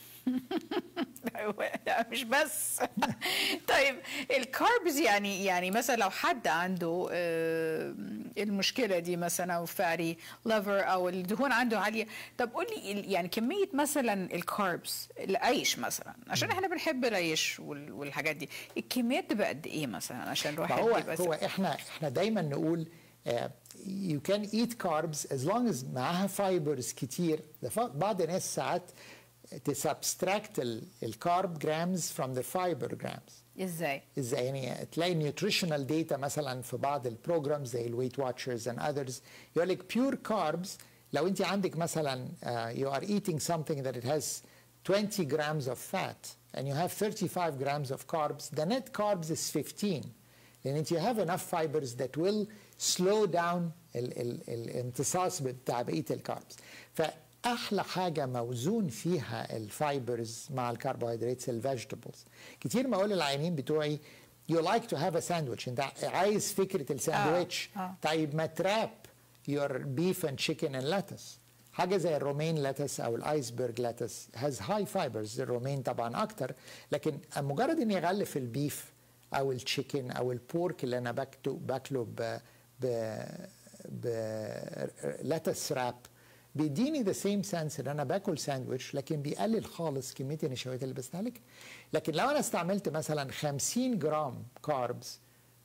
لا مش بس طيب الكاربز يعني يعني مثلا لو حد عنده آه، المشكله دي مثلا او فاري ليفر او الدهون عنده عاليه طب قول لي ال- يعني كميه مثلا الكاربز العيش مثلا عشان احنا بنحب العيش وال- والحاجات دي الكميات تبقى قد ايه مثلا عشان الواحد فهو يبقى هو احنا احنا دايما نقول uh, you can eat carbs as long as معاها فايبرز كتير ده ف- بعض الناس ساعات تسبستراكت الكارب جرامز from the fiber grams ازاي ازاي يعني تلاقي نيوتريشنال داتا مثلا في بعض البروجرامز زي الويت واتشرز اند اذرز يقول لك بيور كاربز لو انت عندك مثلا uh, you are eating something that it has 20 grams of fat and you have 35 grams of carbs, the net carbs is 15. لأن you have enough fibers that will slow down ال ال الامتصاص بتاع بقية الكاربس. فأحلى حاجة موزون فيها الفايبرز مع الكربوهيدرات الفيجيتابلز. كتير ما أقول للعيانين بتوعي you like to have a sandwich انت عايز فكرة الساندويتش آه. طيب ما تراب your beef and chicken and lettuce حاجة زي الرومين لاتس أو الآيسبرج لاتس has high fibers الرومين طبعا أكتر لكن مجرد إني أغلف البيف أو التشيكن أو البورك اللي أنا باكتو باكله ب ب ب لاتس راب بيديني ذا سيم سنس ان انا باكل ساندويتش لكن بيقلل خالص كميه النشويات اللي بستهلكها لكن لو انا استعملت مثلا 50 جرام كاربز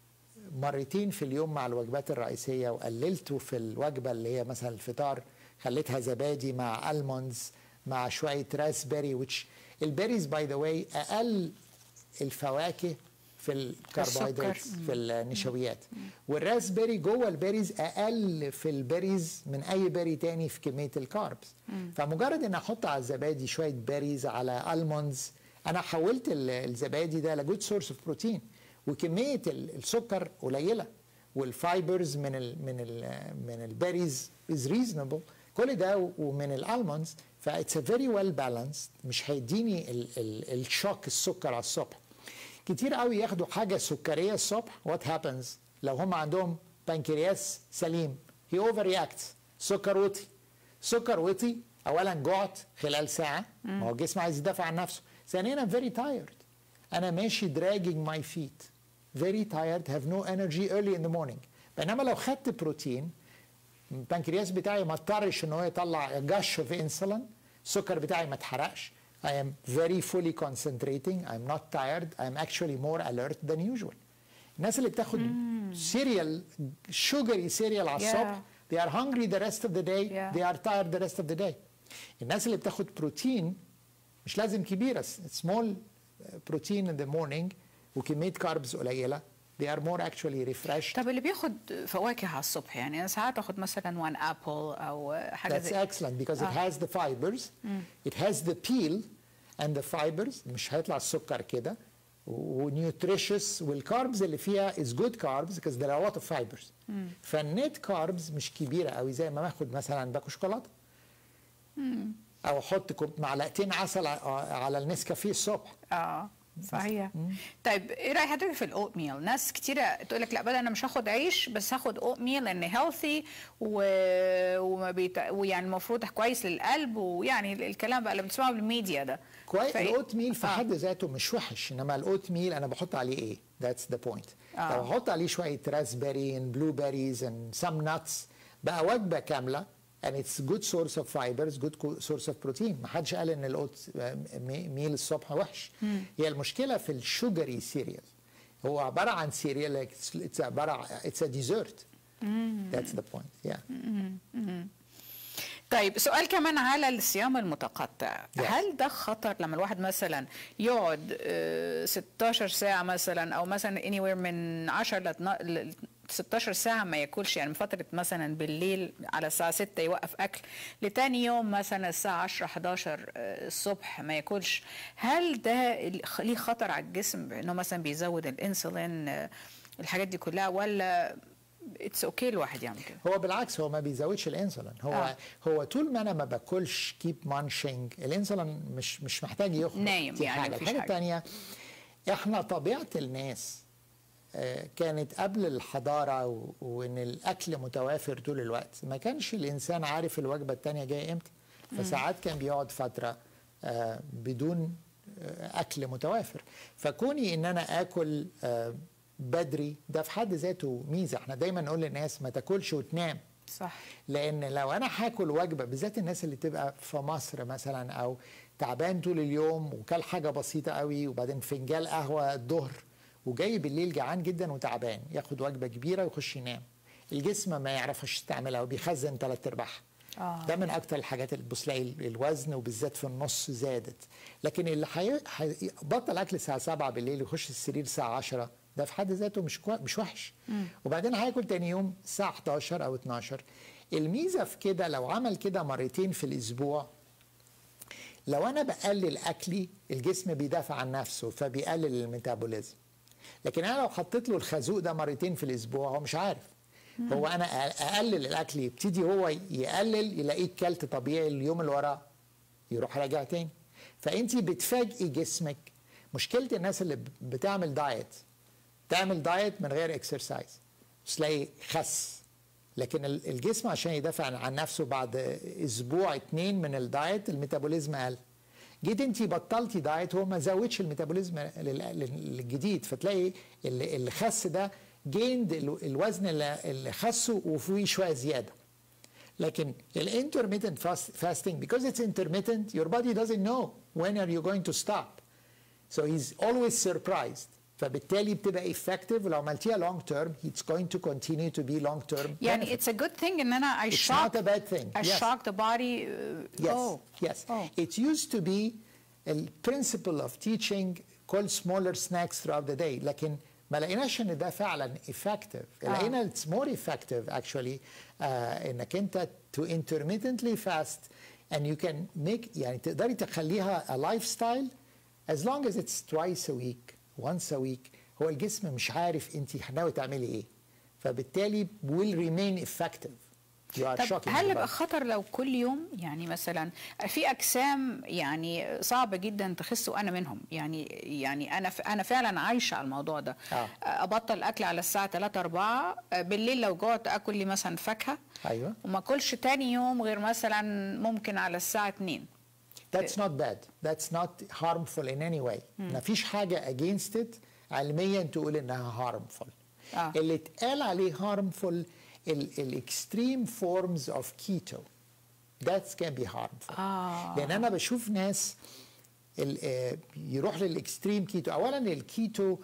مرتين في اليوم مع الوجبات الرئيسيه وقللته في الوجبه اللي هي مثلا الفطار خليتها زبادي مع الموندز مع شويه راسبيري which البيريز باي ذا واي اقل الفواكه في الكربوهيدرات في النشويات والراسبيري جوه البيريز اقل في البيريز من اي بيري تاني في كميه الكاربس فمجرد ان احط على الزبادي شويه بيريز على الموندز انا حولت الزبادي ده لجود سورس اوف بروتين وكميه السكر قليله والفايبرز من ال من ال من البيريز از ريزونبل كل ده ومن الالموندز فاتس فيري ويل بالانسد مش هيديني الشوك السكر على الصبح كتير قوي ياخدوا حاجه سكريه الصبح وات هابنز لو هم عندهم بنكرياس سليم هي اوفر رياكتس سكر وطي سكر وطي اولا جعت خلال ساعه ما هو الجسم عايز يدافع عن نفسه ثانيا I'm very tired انا ماشي dragging my feet very tired have no energy early in the morning بينما لو خدت بروتين البنكرياس بتاعي ما اضطرش ان هو يطلع جش في انسولين السكر بتاعي ما اتحرقش I am very fully concentrating I'm not tired I'm actually more alert than usual الناس اللي بتاخد سيريال sugary سيريال على الصبح they are hungry the rest of the day Yeah. they are tired the rest of the day الناس اللي بتاخد بروتين مش لازم كبيرة small protein in the morning وكمية كاربز قليلة they are more actually refreshed طب اللي بياخد فواكه على الصبح يعني انا ساعات اخد مثلا وان ابل او حاجه That's زي excellent because it آه. has the fibers it has the peel and the fibers مش هيطلع السكر كده ونيوتريشس والكاربز اللي فيها is good carbs because there are a lot of fibers فالنت كاربز مش كبيره قوي زي ما باخد مثلا باكل شوكولاته او احط كوب- معلقتين عسل ع- على النسكافيه الصبح اه صحيح طيب ايه راي حضرتك في الاوت ميل ناس كتيره تقول لك لا بدل انا مش هاخد عيش بس هاخد اوت ميل لان هيلثي و... وما بيت... ويعني المفروض كويس للقلب ويعني الكلام بقى اللي بنسمعه بالميديا ده كويس فإيه- الاوت ميل في آه. حد ذاته مش وحش انما الاوت ميل انا بحط عليه ايه ذاتس ذا بوينت آه. لو احط عليه شويه راسبيري and blueberries and some nuts بقى وجبه كامله and it's good source of fibers good co- source of protein ما حدش قال ان الاوت مي- ميل الصبح وحش هي المشكله في الشوجري سيريال هو عباره عن سيريال اتس عباره اتس ا ديزرت ذاتس ذا بوينت يا طيب سؤال كمان على الصيام المتقطع Yes. هل ده خطر لما الواحد مثلا يقعد آه، 16 ساعة مثلا أو مثلا anywhere من 10 ل 12 ل 16 ساعة ما ياكلش يعني من فترة مثلا بالليل على الساعة 6 يوقف أكل لتاني يوم مثلا الساعة 10 11 آه، الصبح ما ياكلش هل ده ال- ليه خطر على الجسم إنه مثلا بيزود الأنسولين آه، الحاجات دي كلها ولا اتس اوكي الواحد يعمل كده هو بالعكس هو ما بيزودش الانسولين هو آه. آه. هو طول ما انا ما باكلش كيب مانشنج الانسولين مش مش محتاج يخرج نايم دي يعني حاجه مفيش الحاجه حاجة. الثانيه احنا طبيعه الناس آه، كانت قبل الحضاره و- وان الاكل متوافر طول الوقت ما كانش الانسان عارف الوجبه الثانيه جايه امتى فساعات كان بيقعد فتره آه، بدون آه، اكل متوافر فكوني ان انا اكل آه، بدري ده في حد ذاته ميزه احنا دايما نقول للناس ما تاكلش وتنام صح لان لو انا هاكل وجبه بالذات الناس اللي تبقى في مصر مثلا او تعبان طول اليوم وكل حاجه بسيطه قوي وبعدين فنجان قهوه الظهر وجاي بالليل جعان جدا وتعبان ياخد وجبه كبيره ويخش ينام الجسم ما يعرفش يستعملها وبيخزن ثلاث ارباعها آه. ده من اكتر الحاجات اللي تبص تلاقي الوزن وبالذات في النص زادت لكن اللي حي... حي... بطل اكل الساعه 7 بالليل يخش السرير الساعه 10 ده في حد ذاته مش كوي... مش وحش وبعدين هياكل تاني يوم الساعه 11 او 12 الميزه في كده لو عمل كده مرتين في الاسبوع لو انا بقلل اكلي الجسم بيدافع عن نفسه فبيقلل الميتابوليزم لكن انا لو حطيت له الخازوق ده مرتين في الاسبوع هو مش عارف هو انا اقلل الاكل يبتدي هو يقلل يلاقيك كلت طبيعي اليوم اللي وراه يروح راجع تاني فانت بتفاجئي جسمك مشكله الناس اللي بتعمل دايت تعمل دايت من غير اكسرسايز تلاقي خس لكن الجسم عشان يدافع عن نفسه بعد اسبوع اتنين من الدايت الميتابوليزم قل جيت انت بطلتي دايت هو ما زودش الميتابوليزم الجديد فتلاقي اللي خس ده جيند الوزن اللي خسه وفيه شويه زياده لكن الانترميتنت fasting because it's intermittent your body doesn't know when are you going to stop so he's always surprised فبالتالي بتبقى effective ولو عملتيها long term it's going to continue to be long term يعني benefit. it's a good thing ان انا I It's shock not a bad thing. I Yes. shock the body uh, Yes, oh yes. oh It used to be a principle of teaching called smaller snacks throughout the day لكن ما لقيناش ان ده فعلا effective لقينا it's more effective actually uh, انك انت to intermittently fast and you can make يعني تقدري تخليها a lifestyle as long as it's twice a week once a week هو الجسم مش عارف انت ناوي تعملي ايه فبالتالي will remain effective you are طب shocking هل the يبقى body. خطر لو كل يوم يعني مثلا في اجسام يعني صعب جدا تخس وانا منهم يعني يعني انا ف- انا فعلا عايشه على الموضوع ده آه. ابطل اكل على الساعه 3 4 بالليل لو جوعت اكل لي مثلا فاكهه ايوه وما اكلش تاني يوم غير مثلا ممكن على الساعه 2 That's not bad. That's not harmful in any way. ما فيش حاجة against it علميا تقول إنها harmful. آه. اللي اتقال عليه harmful ال ال extreme forms of keto. That can be harmful. آه. لأن أنا بشوف ناس ال- آه، يروح للاكستريم كيتو أولا الكيتو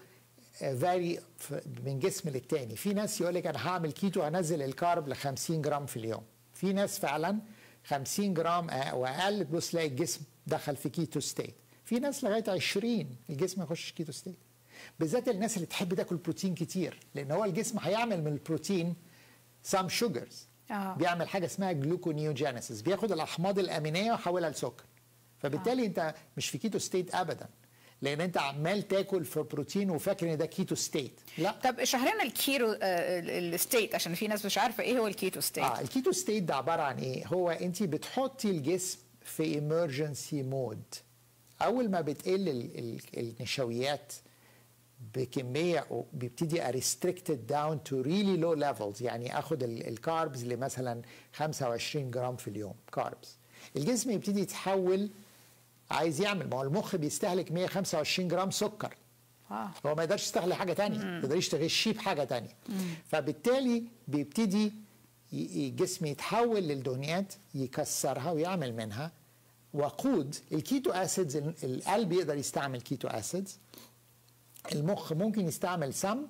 فاري من جسم للتاني في ناس يقول لك انا هعمل كيتو هنزل الكارب ل 50 جرام في اليوم في ناس فعلا 50 جرام أ- واقل تبص تلاقي الجسم دخل في كيتو ستيت في ناس لغايه 20 الجسم يخش كيتو ستيت بالذات الناس اللي تحب تاكل بروتين كتير لان هو الجسم هيعمل من البروتين سام شوجرز آه. بيعمل حاجه اسمها جلوكونيوجينيسيس بياخد الاحماض الامينيه ويحولها لسكر فبالتالي انت مش في كيتو ستيت ابدا لان انت عمال تاكل في بروتين وفاكر ان ده كيتو ستيت لا طب اشرح لنا الكيرو الستيت عشان في ناس مش عارفه ايه هو الكيتو ستيت اه الكيتو ستيت ده عباره عن ايه هو انت بتحطي الجسم في ايمرجنسي مود اول ما بتقل ال- ال- النشويات بكميه و- بيبتدي ريستريكتد داون تو ريلي لو ليفلز يعني اخد الكاربز لمثلا 25 جرام في اليوم كاربز الجسم يبتدي يتحول عايز يعمل ما هو المخ بيستهلك 125 جرام سكر آه. هو ما يقدرش يستغل حاجه تانية ما يقدرش تغشيه بحاجه تانية فبالتالي بيبتدي ي- الجسم يتحول للدهنيات يكسرها ويعمل منها وقود الكيتو اسيدز القلب يقدر يستعمل كيتو اسيدز المخ ممكن يستعمل سم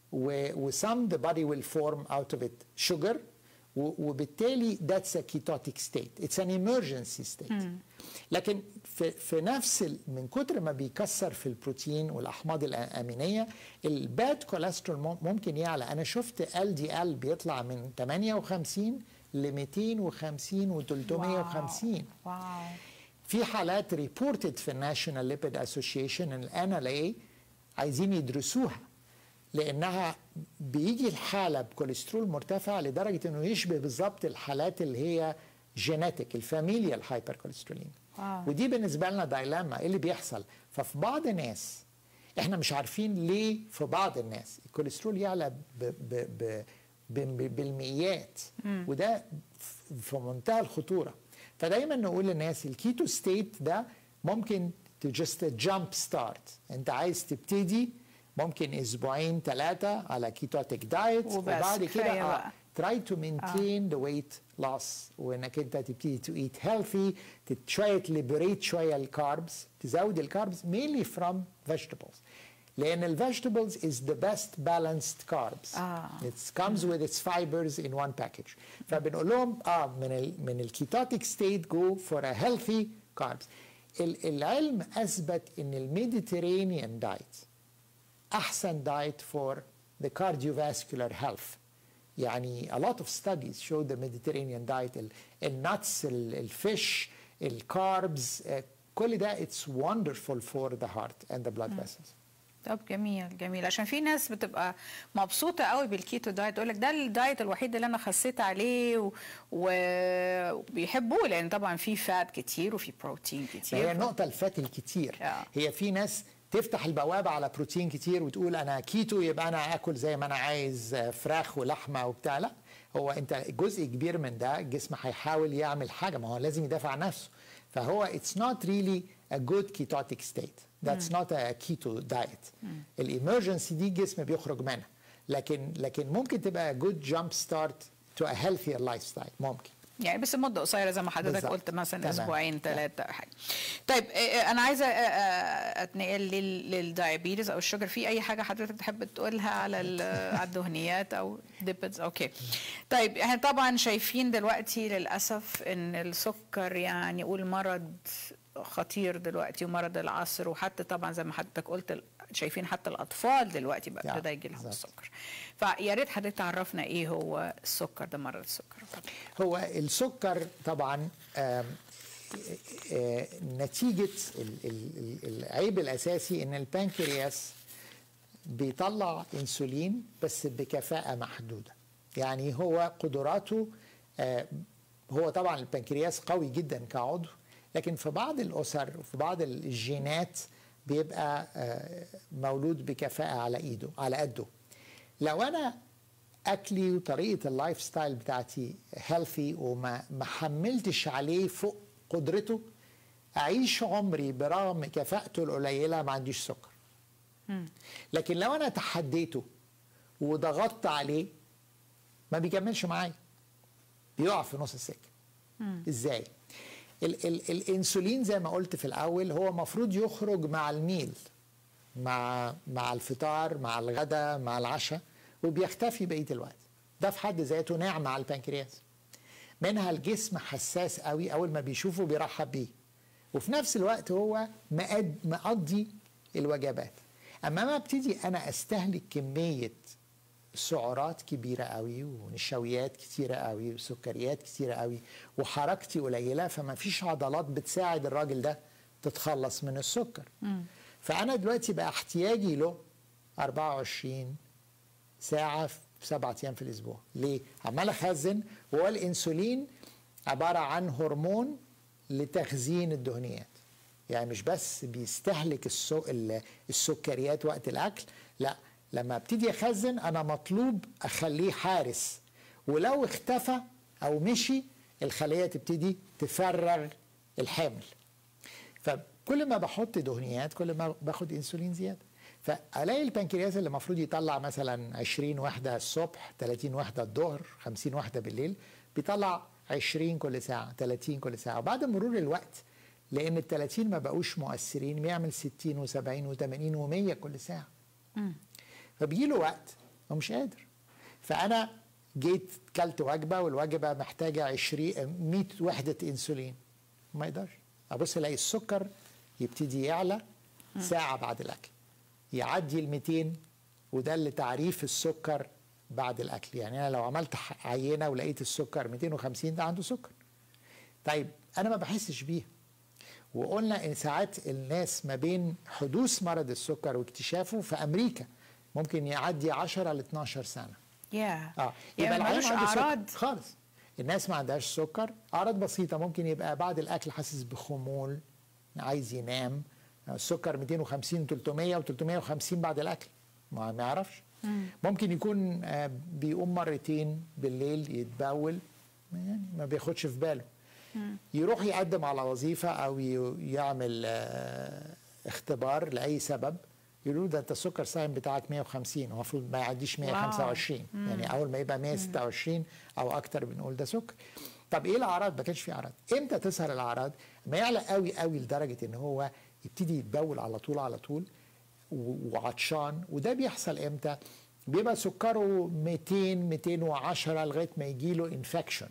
وسم the body will form out of it sugar و- وبالتالي that's a ketotic state it's an emergency state لكن في, في نفس ال- من كتر ما بيكسر في البروتين والاحماض الامينيه الباد كوليسترول مم- ممكن يعلى انا شفت ال دي ال بيطلع من 58 ل 250 و 350 واو في حالات ريبورتد في الناشونال ليبيد اسوشيشن الان ال اي عايزين يدرسوها لانها بيجي الحاله بكوليسترول مرتفع لدرجه انه يشبه بالظبط الحالات اللي هي جينيتك الفاميليال هايبر كوليسترولين آه. ودي بالنسبه لنا دايلاما ايه اللي بيحصل ففي بعض الناس احنا مش عارفين ليه في بعض الناس الكوليسترول يعلى ب ب ب ب بالمئات وده ف- في منتهى الخطوره فدايما نقول للناس الكيتو ستيت ده ممكن to just a jump start انت عايز تبتدي ممكن اسبوعين ثلاثه على كيتوتيك دايت وبس، وبعد كفاية كده بقى. try to maintain the weight loss وانك انت تبتدي to eat healthy تت- شويه تليبريت شويه الكاربس تزود الكاربس mainly from vegetables لان الفيجيتابلز is the best balanced carbs آه. it comes with its fibers in one package فبنقول لهم اه من ال من الكيتوتيك ستيت go for a healthy carbs ال- العلم اثبت ان الميديترينيان دايت احسن دايت for the cardiovascular health يعني a lot of studies show the Mediterranean diet ال- النتس ال- الفيش الكاربز كل ده it's wonderful for the heart and the blood vessels طب جميل جميل عشان في ناس بتبقى مبسوطه قوي بالكيتو دايت تقول لك ده الدايت الوحيد اللي انا خسيت عليه و- وبيحبوه لان طبعا في فات كتير وفي بروتين هي كتير النقطة الفات الكتير آه. هي في ناس تفتح البوابة على بروتين كتير وتقول أنا كيتو يبقى أنا آكل زي ما أنا عايز آه، فراخ ولحمة وبتاع لا هو أنت جزء كبير من ده الجسم هيحاول يعمل حاجة ما هو لازم يدافع عن نفسه فهو it's not really a good ketotic state that's not a keto diet الامرجنسي دي الجسم بيخرج منها لكن لكن ممكن تبقى good jump start to a healthier lifestyle ممكن يعني بس مده قصيره زي ما حضرتك بالظبط. قلت مثلا تمام. اسبوعين ثلاثه حاجه طيب آه، آه، انا عايزه آه، آه، اتنقل لل- للدايابيتس او الشجر في اي حاجه حضرتك تحب تقولها على ال- على الدهنيات او ديبتس اوكي طيب احنا طبعا شايفين دلوقتي للاسف ان السكر يعني قول مرض خطير دلوقتي ومرض العصر وحتى طبعا زي ما حضرتك قلت ال- شايفين حتى الاطفال دلوقتي بقى نعم، ابتدى يجي لهم بالظبط. السكر فيا ريت حضرتك تعرفنا ايه هو السكر ده مرض السكر هو السكر طبعا آم، آه، نتيجة ال- ال- ال- العيب الأساسي إن البنكرياس بيطلع انسولين بس بكفاءة محدودة يعني هو قدراته آه، هو طبعا البنكرياس قوي جدا كعضو لكن في بعض الأسر وفي بعض الجينات بيبقى آه، مولود بكفاءة على إيده على قده لو أنا اكلي وطريقه اللايف ستايل بتاعتي هيلثي وما ما حملتش عليه فوق قدرته اعيش عمري برغم كفاءته القليله ما عنديش سكر لكن لو انا تحديته وضغطت عليه ما بيكملش معايا بيقع في نص السكه ازاي ال ال الانسولين زي ما قلت في الاول هو مفروض يخرج مع الميل مع مع الفطار مع الغداء مع العشاء وبيختفي بقيه الوقت ده في حد ذاته نعمه على البنكرياس منها الجسم حساس قوي اول ما بيشوفه بيرحب بيه وفي نفس الوقت هو مقد مقضي الوجبات اما ما ابتدي انا استهلك كميه سعرات كبيره قوي ونشويات كتيره قوي وسكريات كتيره قوي وحركتي قليله فما فيش عضلات بتساعد الراجل ده تتخلص من السكر فانا دلوقتي بقى احتياجي له 24 ساعه في سبعة ايام في الاسبوع ليه عمال اخزن وهو الانسولين عباره عن هرمون لتخزين الدهنيات يعني مش بس بيستهلك السو... ال- السكريات وقت الاكل لا لما ابتدي اخزن انا مطلوب اخليه حارس ولو اختفى او مشي الخليه تبتدي تفرغ الحمل فكل ما بحط دهنيات كل ما باخد انسولين زياده فالاقي البنكرياس اللي المفروض يطلع مثلا 20 وحده الصبح 30 وحده الظهر 50 وحده بالليل بيطلع 20 كل ساعه 30 كل ساعه وبعد مرور الوقت لان ال 30 ما بقوش مؤثرين بيعمل 60 و70 و80 و100 كل ساعه فبيجي له وقت هو مش قادر فانا جيت كلت وجبه والوجبه محتاجه 20 100 وحده انسولين ما يقدرش ابص الاقي السكر يبتدي يعلى ساعه بعد الاكل يعدي ال 200 وده اللي تعريف السكر بعد الاكل يعني انا لو عملت ح- عينه ولقيت السكر 250 ده عنده سكر طيب انا ما بحسش بيها وقلنا ان ساعات الناس ما بين حدوث مرض السكر واكتشافه في امريكا ممكن يعدي 10 ل 12 سنه يا اه يعني العيان ملوش عنده سكر اعراض خالص الناس ما عندهاش سكر اعراض بسيطه ممكن يبقى بعد الاكل حاسس بخمول عايز ينام السكر 250 300 و350 بعد الاكل ما ما يعرفش ممكن يكون آه، بيقوم مرتين بالليل يتبول يعني ما بياخدش في باله يروح يقدم على وظيفه او ي- يعمل آه، اختبار لاي سبب يقولوا له ده انت السكر سايم بتاعك 150 هو المفروض ما يعديش 125 يعني اول ما يبقى 126 او اكتر بنقول ده سكر طب ايه الاعراض ما كانش في اعراض امتى تظهر الاعراض ما يعلى قوي قوي لدرجه ان هو يبتدي يتبول على طول على طول و- وعطشان وده بيحصل امتى بيبقى سكره 200 210 لغايه ما يجي له انفكشن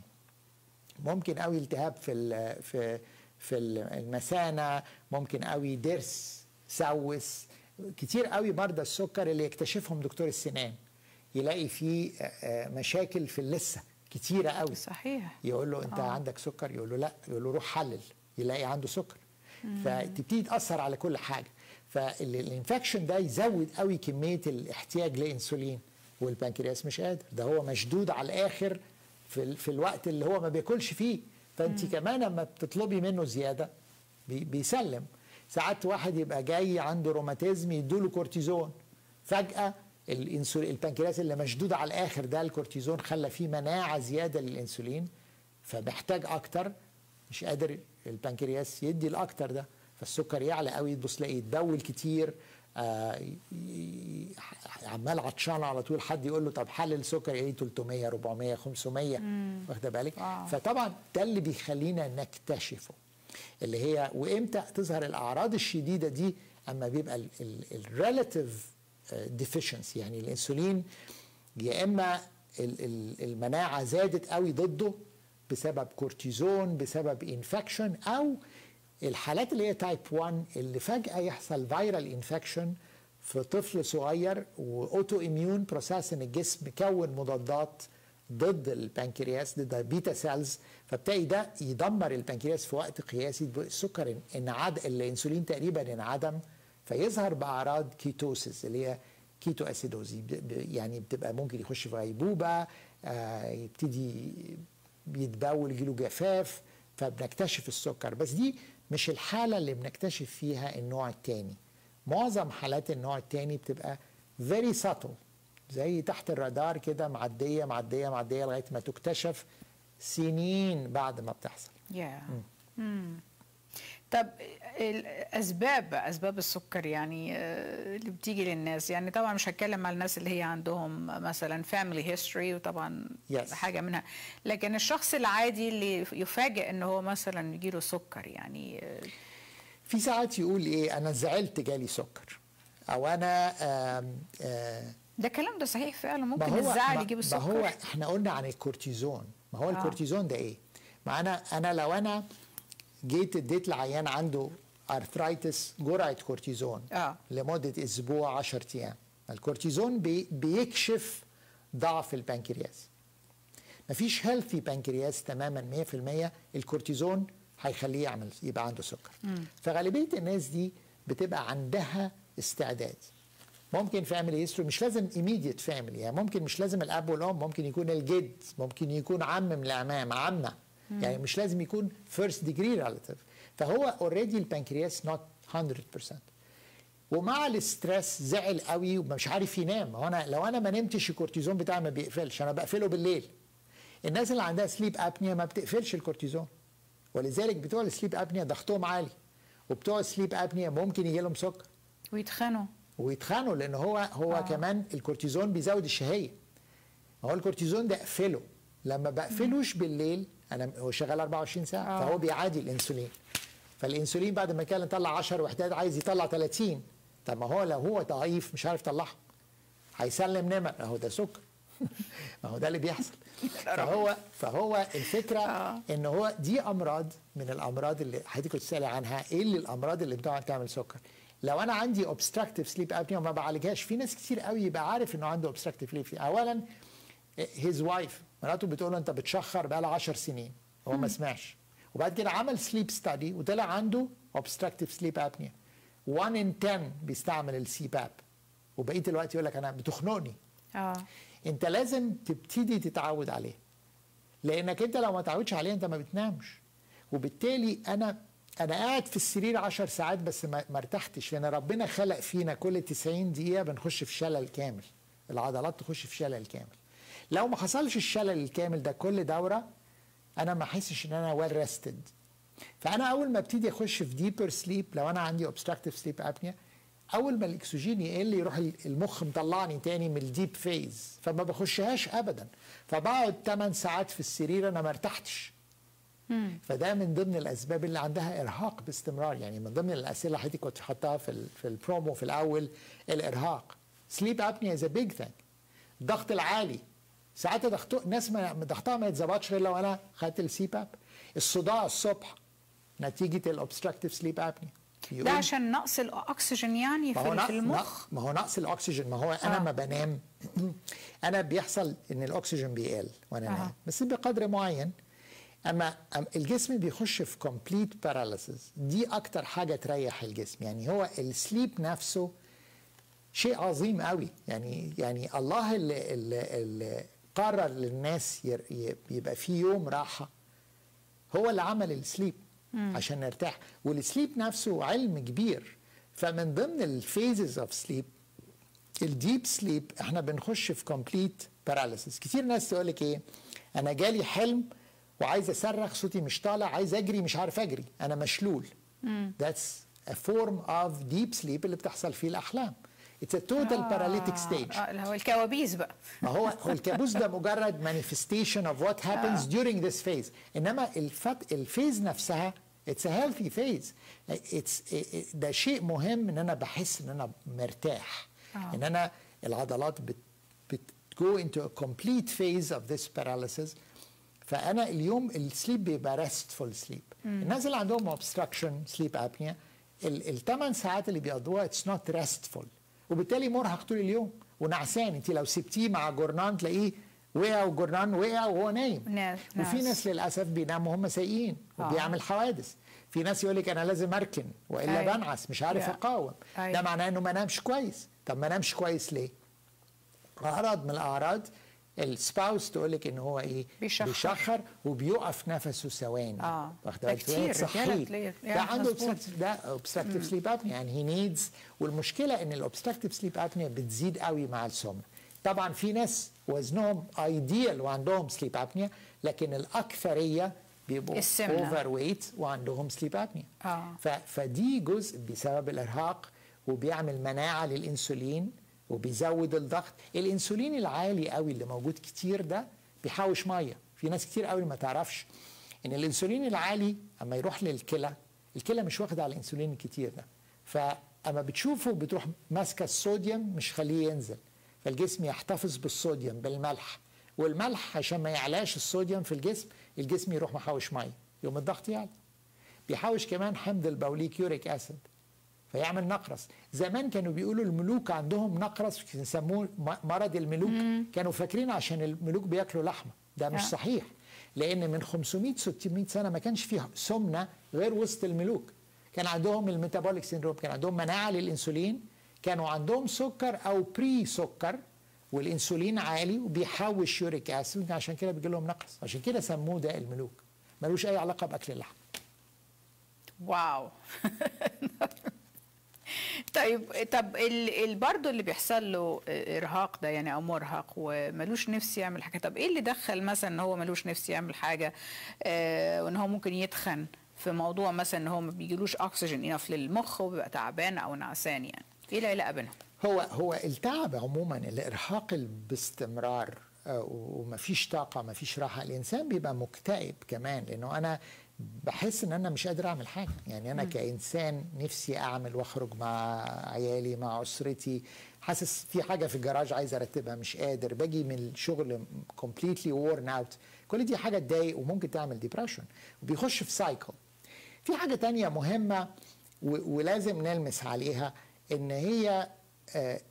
ممكن قوي التهاب في ال- في في المثانه ممكن قوي ضرس سوس كتير قوي مرضى السكر اللي يكتشفهم دكتور السنان يلاقي فيه آه، آه، مشاكل في اللثه كتيره قوي صحيح يقول له انت آه. عندك سكر يقول له لا يقول له روح حلل يلاقي عنده سكر فتبتدي تاثر على كل حاجه فالانفكشن ده يزود قوي كميه الاحتياج لانسولين والبنكرياس مش قادر ده هو مشدود على الاخر في, ال- في الوقت اللي هو ما بياكلش فيه فانت كمان لما بتطلبي منه زياده بي- بيسلم ساعات واحد يبقى جاي عنده روماتيزم يدوله كورتيزون فجاه الانسولين البنكرياس اللي مشدود على الاخر ده الكورتيزون خلى فيه مناعه زياده للانسولين فمحتاج اكتر مش قادر البنكرياس يدي الاكتر ده فالسكر يعلى قوي تبص تلاقيه يتبول كتير آه ي- ي- عمال عطشان على طول حد يقول له طب حلل سكر ايه 300 400 500 واخده بالك واو. فطبعا ده اللي بيخلينا نكتشفه اللي هي وامتى تظهر الاعراض الشديده دي اما بيبقى الريلاتيف ديفيشنسي يعني الانسولين يا اما ال- ال- المناعه زادت قوي ضده بسبب كورتيزون بسبب انفكشن او الحالات اللي هي تايب 1 اللي فجاه يحصل فيرال انفكشن في طفل صغير واوتو اميون بروسيس ان الجسم كون مضادات ضد البنكرياس ضد البيتا سيلز فبتلاقي ده يدمر البنكرياس في وقت قياسي السكر انعد الانسولين تقريبا انعدم فيظهر باعراض كيتوسيس اللي هي كيتو اسيدوز يعني بتبقى ممكن يخش في غيبوبه آه يبتدي يتبول يجيله جفاف فبنكتشف السكر بس دي مش الحاله اللي بنكتشف فيها النوع الثاني معظم حالات النوع الثاني بتبقى very subtle زي تحت الرادار كده معديه معديه معديه لغايه ما تكتشف سنين بعد ما بتحصل يا مم. طب الاسباب اسباب السكر يعني آه، اللي بتيجي للناس يعني طبعا مش هتكلم على الناس اللي هي عندهم مثلا فاميلي هيستوري وطبعا Yes. حاجه منها لكن الشخص العادي اللي يفاجئ ان هو مثلا يجيله سكر يعني آه، في ساعات يقول ايه انا زعلت جالي سكر او انا آم آه ده الكلام ده صحيح فعلا ما ممكن هو الزعل ما- يجيب ما السكر هو احنا قلنا عن الكورتيزون ما هو آه. الكورتيزون ده ايه ما انا انا لو انا جيت اديت لعيان عنده ارثرايتس جرعه كورتيزون آه. لمده اسبوع 10 ايام الكورتيزون بي بيكشف ضعف البنكرياس مفيش هيلثي بنكرياس تماما 100% الكورتيزون هيخليه يعمل يبقى عنده سكر فغالبيه الناس دي بتبقى عندها استعداد ممكن فاميلي هيستوري مش لازم ايميديت فاميلي يعني ممكن مش لازم الاب والام ممكن يكون الجد ممكن يكون عم من الاعمام عمه يعني مش لازم يكون فيرست ديجري ريلاتيف فهو اوريدي البنكرياس نوت 100% ومع الاسترس زعل قوي ومش عارف ينام هو انا لو انا ما نمتش الكورتيزون بتاعي ما بيقفلش انا بقفله بالليل الناس اللي عندها سليب ابنيا ما بتقفلش الكورتيزون ولذلك بتوع السليب ابنيا ضغطهم عالي وبتوع السليب ابنيا ممكن يجي لهم سكر ويتخانوا ويتخانوا لان هو هو آه. آه. كمان الكورتيزون بيزود الشهيه ما هو الكورتيزون ده اقفله لما بقفلوش بالليل انا هو شغال 24 ساعه آه. آه. فهو بيعادي الانسولين فالانسولين بعد ما كان يطلع 10 وحدات عايز يطلع 30 طب ما هو لو هو ضعيف مش عارف يطلعها هيسلم نمر اهو ده سكر ما هو ده اللي بيحصل فهو فهو الفكره آه. ان هو دي امراض من الامراض اللي حضرتك كنت بتسالي عنها ايه اللي الامراض اللي بتقعد تعمل سكر لو انا عندي اوبستراكتيف سليب ابنيا وما بعالجهاش في ناس كتير قوي يبقى عارف انه عنده اوبستراكتيف سليب اولا هيز وايف مراته بتقول له انت بتشخر بقى لها 10 سنين هو ما سمعش وبعد كده عمل سليب ستادي وطلع عنده اوبستراكتيف سليب ابنيا 1 ان 10 بيستعمل السي باب وبقيه الوقت يقول لك انا بتخنقني اه انت لازم تبتدي تتعود عليه لانك انت لو ما تعودش عليه انت ما بتنامش وبالتالي انا انا قاعد في السرير 10 ساعات بس ما ما ارتحتش لان ربنا خلق فينا كل 90 دقيقه بنخش في شلل كامل العضلات تخش في شلل كامل لو ما حصلش الشلل الكامل ده كل دوره انا ما احسش ان انا ويل ريستد فانا اول ما ابتدي اخش في ديبر سليب لو انا عندي اوبستراكتيف سليب ابنيا اول ما الاكسجين يقل يروح المخ مطلعني تاني من الديب فيز فما بخشهاش ابدا فبقعد 8 ساعات في السرير انا ما ارتحتش فده من ضمن الاسباب اللي عندها ارهاق باستمرار يعني من ضمن الاسئله اللي حضرتك كنت حاطاها في ال- في البرومو في الاول الارهاق سليب ابنيا از بيج ثينج الضغط العالي ساعات ضغط ناس ما ضغطها ما يتظبطش غير لو انا خدت السي باب الصداع الصبح نتيجه الاوبستراكتيف سليب ابنيا ده عشان نقص الاكسجين يعني ما هو في, نق- في المخ نق- ما هو نقص الاكسجين ما هو انا آه. ما بنام انا بيحصل ان الاكسجين بيقل وانا آه. نايم بس بقدر معين اما أم- الجسم بيخش في كومبليت باراليسيس دي اكتر حاجه تريح الجسم يعني هو السليب نفسه شيء عظيم قوي يعني يعني الله اللي, اللي, اللي قرر للناس ير- ي- يبقى في يوم راحه هو اللي عمل السليب عشان نرتاح والسليب نفسه علم كبير فمن ضمن الفيزز اوف سليب الديب سليب احنا بنخش في كومبليت باراليسيس كتير ناس تقول لك ايه انا جالي حلم وعايز اصرخ صوتي مش طالع عايز اجري مش عارف اجري انا مشلول ذاتس a form of deep sleep اللي بتحصل فيه الاحلام it's a total paralytic stage آه اللي هو الكوابيس بقى ما هو هو الكابوس ده مجرد manifestation of what happens during this phase انما الفت الفيز نفسها it's a healthy phase it's ده شيء مهم ان انا بحس ان انا مرتاح آه. ان انا العضلات بت, بت go into a complete phase of this paralysis فانا اليوم السليب بيبقى restful sleep الناس اللي عندهم obstruction sleep apnea الثمان ساعات اللي بيقضوها it's not restful وبالتالي مرهق طول اليوم ونعسان انت لو سبتيه مع جورنان تلاقيه وقع وجورنان وقع وهو نايم ناس- وفي ناس. ناس للاسف بيناموا هم سايقين آه. وبيعمل حوادث في ناس يقول لك انا لازم اركن والا أيوة. بنعس مش عارف Yeah. اقاوم أيوة. ده معناه انه ما نامش كويس طب ما نامش كويس ليه اعراض من الاعراض السباوس تقول لك ان هو ايه بيشخر. بيشخر وبيقف نفسه ثواني آه. واخد ده بالك؟ كتير، فهي رجالة تصحيه. تلاقي- ده يا عنده مظبوط. obstructive- ده اوبستراكتيف سليب ابنيا يعني هي نيدز والمشكله ان الاوبستراكتيف سليب ابنيا بتزيد قوي مع السمنه طبعا في ناس وزنهم ايديال وعندهم سليب ابنيا لكن الاكثريه بيبقوا السمنة. اوفر ويت وعندهم سليب ابنيا آه. ف- فدي جزء بسبب الارهاق وبيعمل مناعه للانسولين وبيزود الضغط الانسولين العالي قوي اللي موجود كتير ده بيحوش ميه في ناس كتير قوي ما تعرفش ان الانسولين العالي اما يروح للكلى الكلى مش واخده على الانسولين الكتير ده فاما بتشوفه بتروح ماسكه الصوديوم مش خليه ينزل فالجسم يحتفظ بالصوديوم بالملح والملح عشان ما يعلاش الصوديوم في الجسم الجسم يروح محوش ميه يوم الضغط يعلى بيحوش كمان حمض البوليك يوريك اسيد فيعمل نقرس زمان كانوا بيقولوا الملوك عندهم نقرس يسموه م- مرض الملوك كانوا فاكرين عشان الملوك بياكلوا لحمه ده مش آه. صحيح لان من 500 600 سنه ما كانش فيه سمنه غير وسط الملوك كان عندهم الميتابوليك سيندروم كان عندهم مناعه للانسولين كانوا عندهم سكر او بري سكر والانسولين عالي وبيحوش يوريك اسيد عشان كده بيجي لهم نقص عشان كده سموه ده الملوك ملوش اي علاقه باكل اللحم واو طيب طب ال ال برضه اللي بيحصل له ارهاق ده يعني او مرهق وملوش نفس يعمل حاجه طب ايه اللي دخل مثلا ان هو ملوش نفس يعمل حاجه آه وان هو ممكن يتخن في موضوع مثلا ان هو ما بيجيلوش اكسجين انف للمخ وبيبقى تعبان او نعسان يعني ايه العلاقه بينهم؟ هو هو التعب عموما الارهاق ال- باستمرار آه، ومفيش طاقه مفيش راحه الانسان بيبقى مكتئب كمان لانه انا بحس ان انا مش قادر اعمل حاجه يعني انا كانسان نفسي اعمل واخرج مع عيالي مع اسرتي حاسس في حاجه في الجراج عايز ارتبها مش قادر باجي من الشغل كومبليتلي وورن اوت كل دي حاجه تضايق وممكن تعمل ديبرشن وبيخش في سايكل في حاجه تانية مهمه و- ولازم نلمس عليها ان هي آه،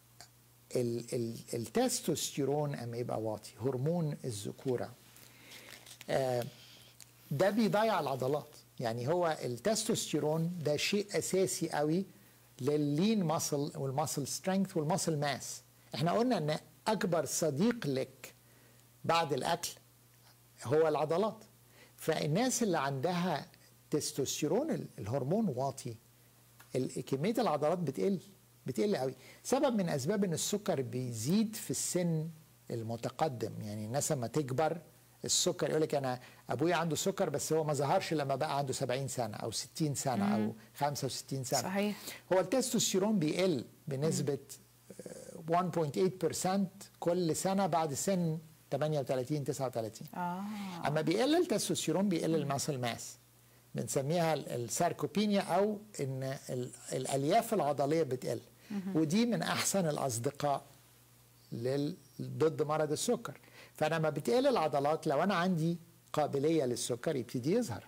ال- ال- التستوستيرون اما يبقى واطي هرمون الذكوره آه، ده بيضيع العضلات يعني هو التستوستيرون ده شيء اساسي قوي لللين ماسل والماسل سترينث والماسل ماس احنا قلنا ان اكبر صديق لك بعد الاكل هو العضلات فالناس اللي عندها تستوستيرون ال- الهرمون واطي ال- كميه العضلات بتقل بتقل قوي سبب من اسباب ان السكر بيزيد في السن المتقدم يعني الناس لما تكبر السكر يقول لك انا ابويا عنده سكر بس هو ما ظهرش لما بقى عنده 70 سنه او 60 سنه او 65 سنه صحيح. هو التستوستيرون بيقل بنسبه آه، 1.8% كل سنه بعد سن 38 39 اه اما بيقل التستوستيرون بيقل الماسل ماس بنسميها ال- الساركوبينيا او ان ال- الالياف العضليه بتقل ودي من احسن الاصدقاء لل... ضد مرض السكر فانا لما بتقل العضلات لو انا عندي قابليه للسكر يبتدي يظهر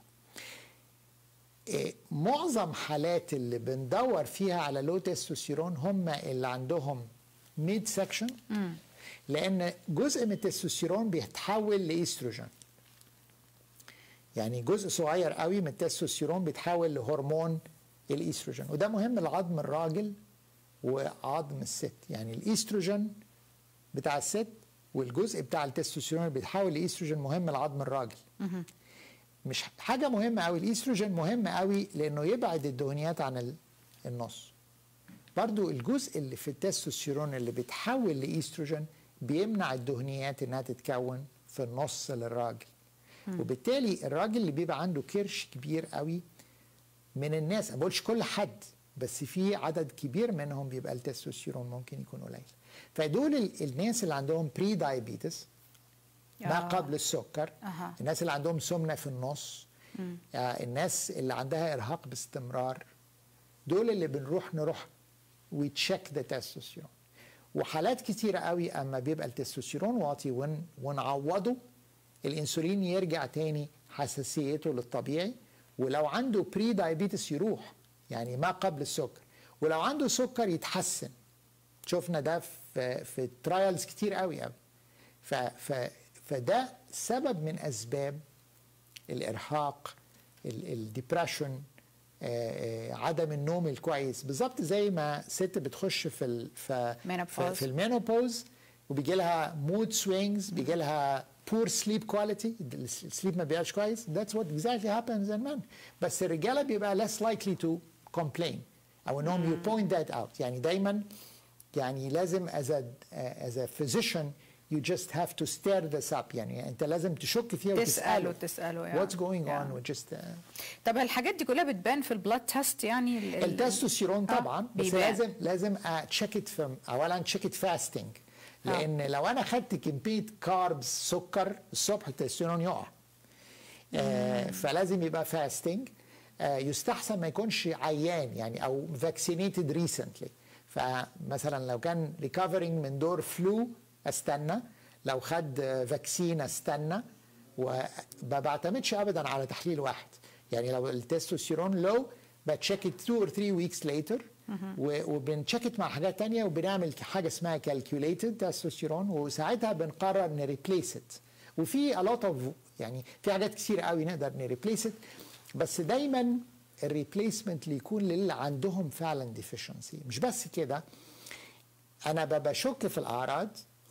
إيه، معظم حالات اللي بندور فيها على لو تستوستيرون هم اللي عندهم ميد سكشن لان جزء من التستوستيرون بيتحول لايستروجين يعني جزء صغير قوي من التستوستيرون بيتحول لهرمون الايستروجين وده مهم لعظم الراجل وعظم الست يعني الايستروجين بتاع الست والجزء بتاع التستوستيرون اللي بيتحول لايستروجين مهم لعظم الراجل مش حاجه مهمه قوي الايستروجين مهم قوي لانه يبعد الدهنيات عن النص برضو الجزء اللي في التستوستيرون اللي بيتحول لايستروجين بيمنع الدهنيات انها تتكون في النص للراجل وبالتالي الراجل اللي بيبقى عنده كرش كبير قوي من الناس ما بقولش كل حد بس في عدد كبير منهم بيبقى التستوستيرون ممكن يكون قليل فدول الناس اللي عندهم بري دايابيتس ما قبل السكر أها. الناس اللي عندهم سمنه في النص آه الناس اللي عندها ارهاق باستمرار دول اللي بنروح نروح ويتشيك ذا تستوستيرون وحالات كتيره قوي اما بيبقى التستوستيرون واطي ون ونعوضه الانسولين يرجع تاني حساسيته للطبيعي ولو عنده بري دايابيتس يروح يعني ما قبل السكر ولو عنده سكر يتحسن شفنا ده في في ترايلز كتير قوي قوي ف ف فده سبب من اسباب الارهاق الديبرشن عدم النوم الكويس بالظبط زي ما ست بتخش في ال في, في, في المينوبوز وبيجي لها مود سوينجز بيجي لها poor sleep quality السليب ما بيبقاش كويس that's what exactly happens in men بس الرجاله بيبقى less likely to complain او انهم you point that out يعني دايما يعني لازم as a as a physician you just have to stir this up يعني انت لازم تشك فيها تساله تساله يعني what's going yeah. on و just uh, طب الحاجات دي كلها بتبان في البلاد تيست يعني التستوستيرون طبعا آه بس لازم لازم اتشيك اولا تشيك فاستنج لان آه. لو انا خدت كميه كاربز سكر الصبح التستوستيرون يقع آه فلازم يبقى فاستنج آه يستحسن ما يكونش عيان يعني او فاكسينيتد ريسنتلي فمثلا لو كان ريكفرنج من دور فلو استنى لو خد فاكسين استنى وما بعتمدش ابدا على تحليل واحد يعني لو التستوستيرون لو بتشيك 2 اور 3 ويكس ليتر وبنشيكت مع حاجات تانية وبنعمل حاجه اسمها كالكوليتد تستوستيرون وساعتها بنقرر نريبليس ات وفي a lot of يعني في حاجات كتير قوي نقدر نريبليس ات بس دايما الريبليسمنت اللي يكون للي عندهم فعلا ديفيشنسي مش بس كده انا بشك في الاعراض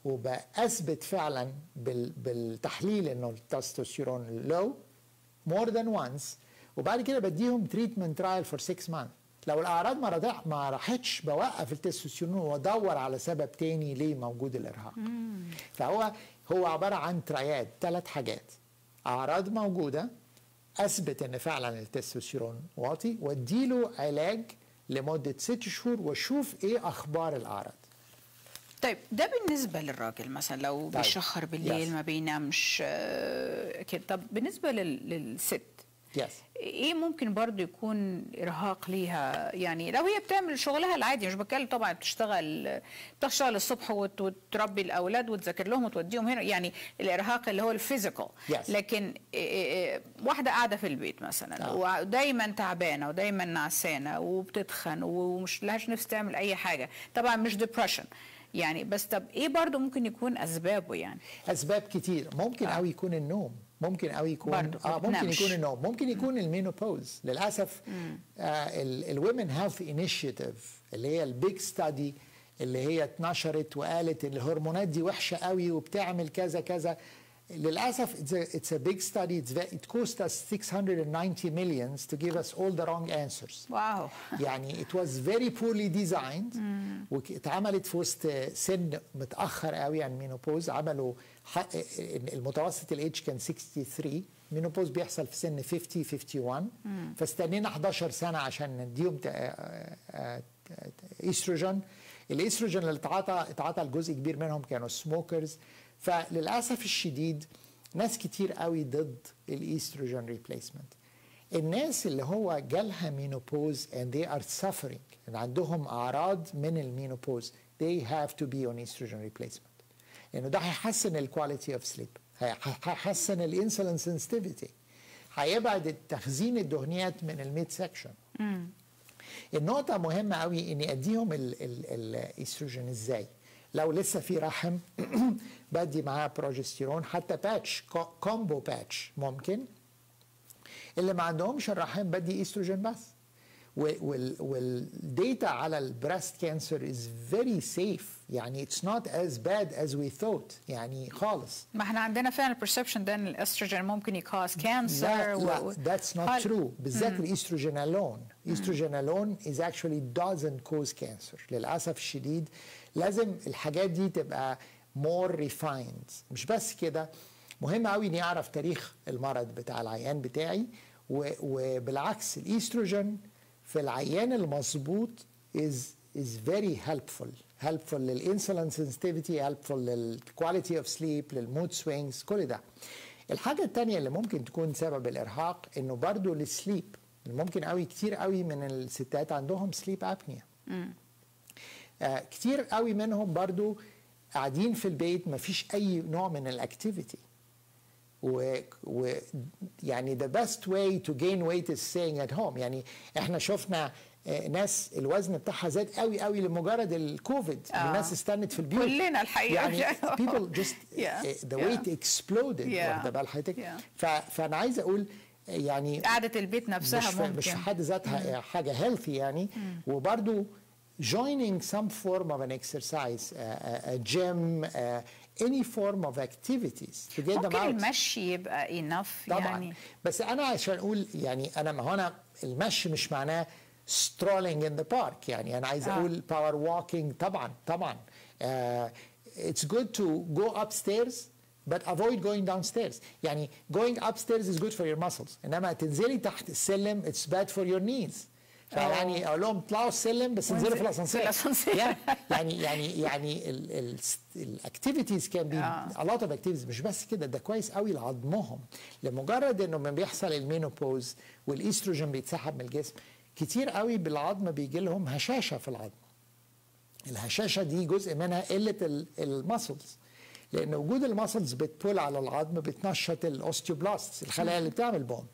وبثبت فعلا بالتحليل انه التستوستيرون لو مور ذان وانس وبعد كده بديهم تريتمنت ترايل فور 6 مانث لو الاعراض ما رضع ما راحتش بوقف التستوستيرون وادور على سبب تاني ليه موجود الارهاق فهو هو عباره عن ترياد ثلاث حاجات اعراض موجوده اثبت ان فعلا التستوستيرون واطي واديله علاج لمده ست شهور واشوف ايه اخبار الاعراض طيب ده بالنسبه للراجل مثلا لو طيب. بيشخر بالليل Yes. ما بينامش آه، كده طب بالنسبه لل- للست يس ايه ممكن برضو يكون ارهاق ليها يعني لو هي بتعمل شغلها العادي مش بتكلم طبعا بتشتغل بتشتغل الصبح وت- وتربي الاولاد وتذاكر لهم وتوديهم هنا يعني الارهاق اللي هو الفيزيكال Yes. لكن إيه- إيه- واحده قاعده في البيت مثلا آه. ودايما تعبانه ودايما نعسانه وبتتخن ومش لهاش نفس تعمل اي حاجه طبعا مش ديبرشن يعني بس طب ايه برضو ممكن يكون اسبابه يعني اسباب كتير ممكن آه. قوي يكون النوم ممكن قوي يكون برضو، ما اه ممكن بتنامش. يكون النوم ممكن يكون المينوبوز للاسف الومن هيلث انيشيتيف اللي هي البيج ستادي اللي هي اتنشرت وقالت ان الهرمونات دي وحشه قوي وبتعمل كذا كذا للاسف it's a, it's a big study it's very, it cost us 690 millions to give us all the wrong answers واو يعني it was very poorly designed واتعملت في وسط سن متاخر قوي عن مينوبوز عملوا ح- المتوسط الايدج كان 63 مينوبوز بيحصل في سن 50 51 فاستنينا 11 سنه عشان نديهم ت- آه، آه، ايستروجين الايستروجين اللي اتعاطى اتعاطى الجزء كبير منهم كانوا سموكرز فللاسف الشديد ناس كتير قوي ضد الايستروجين ريبليسمنت الناس اللي هو جالها مينوبوز and they are suffering and عندهم اعراض من المينوبوز they have to be on estrogen replacement لانه ده هيحسن الكواليتي اوف سليب هيحسن الانسولين سنسيتيفيتي هيبعد التخزين الدهنيات من الميد سكشن النقطة مهمة قوي اني اديهم ال- ال- الاستروجين ازاي لو لسه في رحم بدي معاه بروجستيرون حتى باتش كومبو باتش ممكن اللي ما عندهمش الرحم بدي استروجين بس والديتا على البريست كانسر از فيري سيف يعني اتس نوت از باد از وي ثوت يعني خالص ما احنا عندنا فعلا البرسبشن ده ان الاستروجين ممكن يكاز كانسر لا لا that's not true بالذات الاستروجين alone الاستروجين alone is actually doesn't cause cancer للاسف الشديد لازم الحاجات دي تبقى more refined مش بس كده مهم قوي اني اعرف تاريخ المرض بتاع العيان بتاعي وبالعكس الاستروجين في العيان المظبوط is is very helpful helpful للانسولين sensitivity helpful للكواليتي اوف سليب للمود سوينجز كل ده الحاجة التانية اللي ممكن تكون سبب الإرهاق إنه برضو السليب ممكن قوي كتير قوي من الستات عندهم سليب أبنيا آه كتير قوي منهم برضو قاعدين في البيت مفيش أي نوع من الأكتيفيتي و, و يعني the best way to gain weight is staying at home يعني احنا شفنا ناس الوزن بتاعها زاد قوي قوي لمجرد الكوفيد آه. الناس استنت في البيوت كلنا الحقيقه يعني people just yeah. the weight yeah. exploded yeah. واخده بال حضرتك yeah. فانا عايز اقول يعني قعده البيت نفسها مش ممكن مش في حد ذاتها mm. حاجه هيلثي يعني mm. وبرده joining some form of an exercise a, a gym a, any form of activities to get them ممكن out المشي يبقى enough طبعا يعني بس انا عشان اقول يعني انا ما هو انا المشي مش معناه strolling in the park يعني انا عايز آه. اقول power walking طبعا طبعا uh, it's good to go upstairs but avoid going downstairs يعني going upstairs is good for your muscles انما تنزلي تحت السلم it's bad for your knees فيعني اقول لهم اطلعوا السلم بس انزلوا في الاسانسير في الأسانسير. يعني يعني يعني الاكتيفيتيز كان بي آه. a lot of activities مش بس كده ده كويس قوي لعظمهم لمجرد انه من بيحصل المينوبوز والاستروجين بيتسحب من الجسم كتير قوي بالعظم بيجي لهم هشاشه في العظم الهشاشه دي جزء منها قله المسلز لان وجود المسلز بتبول على العظم بتنشط الاوستيوبلاست الخلايا اللي بتعمل بون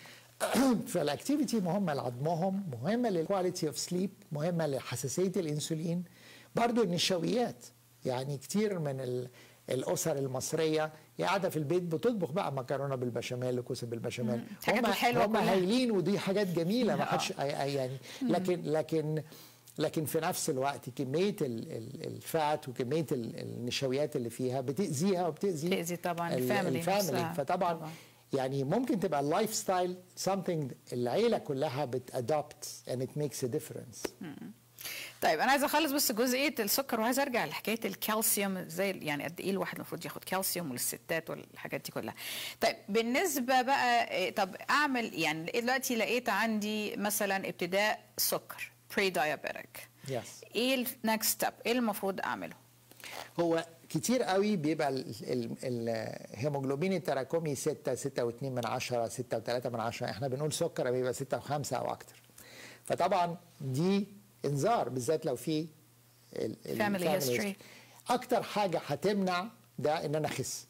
فالاكتيفيتي مهمه لعظمهم مهمه للكواليتي اوف سليب مهمه لحساسيه الانسولين برضو النشويات يعني كتير من ال الاسر المصريه قاعده في البيت بتطبخ بقى مكرونه بالبشاميل وكوسه بالبشاميل الحاجات الحلوة هم كلها. هايلين ودي حاجات جميله ما آه. حدش يعني لكن لكن لكن في نفس الوقت كميه ال- ال- الفات وكميه ال- النشويات اللي فيها بتاذيها وبتاذي بتأذي طبعاً ال- الفاميلي الفاميلي نفسها. فطبعا طبعاً. يعني ممكن تبقى اللايف ستايل something العيله كلها بتادوبت and it makes a difference طيب انا عايزه اخلص بس جزئيه السكر وعايزه ارجع لحكايه الكالسيوم ازاي يعني قد ايه الواحد المفروض ياخد كالسيوم وللستات والحاجات دي كلها طيب بالنسبه بقى إيه، طب اعمل يعني دلوقتي لقيت عندي مثلا ابتداء سكر بري دايابيتك Yes. ايه النكست ستيب ايه المفروض اعمله هو كتير قوي بيبقى ال- ال- الهيموجلوبين التراكمي 6 6 و2 من 10 6 و3 من 10 احنا بنقول سكر بيبقى 6 و5 او اكتر فطبعا دي انذار بالذات لو في ال- ال- Family family history. history. اكتر حاجه هتمنع ده ان انا اخس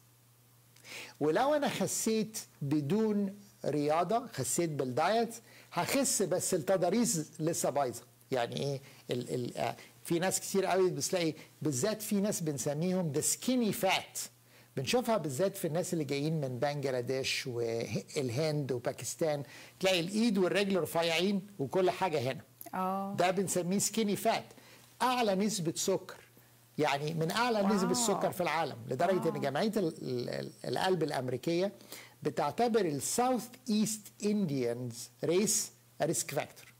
ولو انا خسيت بدون رياضه خسيت بالدايت هخس بس التضاريس لسه بايظه يعني ايه ال ال آه، في ناس كتير قوي بتلاقي بالذات في ناس بنسميهم ذا سكيني فات بنشوفها بالذات في الناس اللي جايين من بنجلاديش والهند وباكستان تلاقي الايد والرجل رفيعين وكل حاجه هنا اه ده بنسميه سكيني فات اعلى نسبه سكر يعني من اعلى واو. نسبه السكر في العالم لدرجه ان جمعيه ال- ال- القلب الامريكيه بتعتبر الساوث ايست انديانز ريس ريسك فاكتور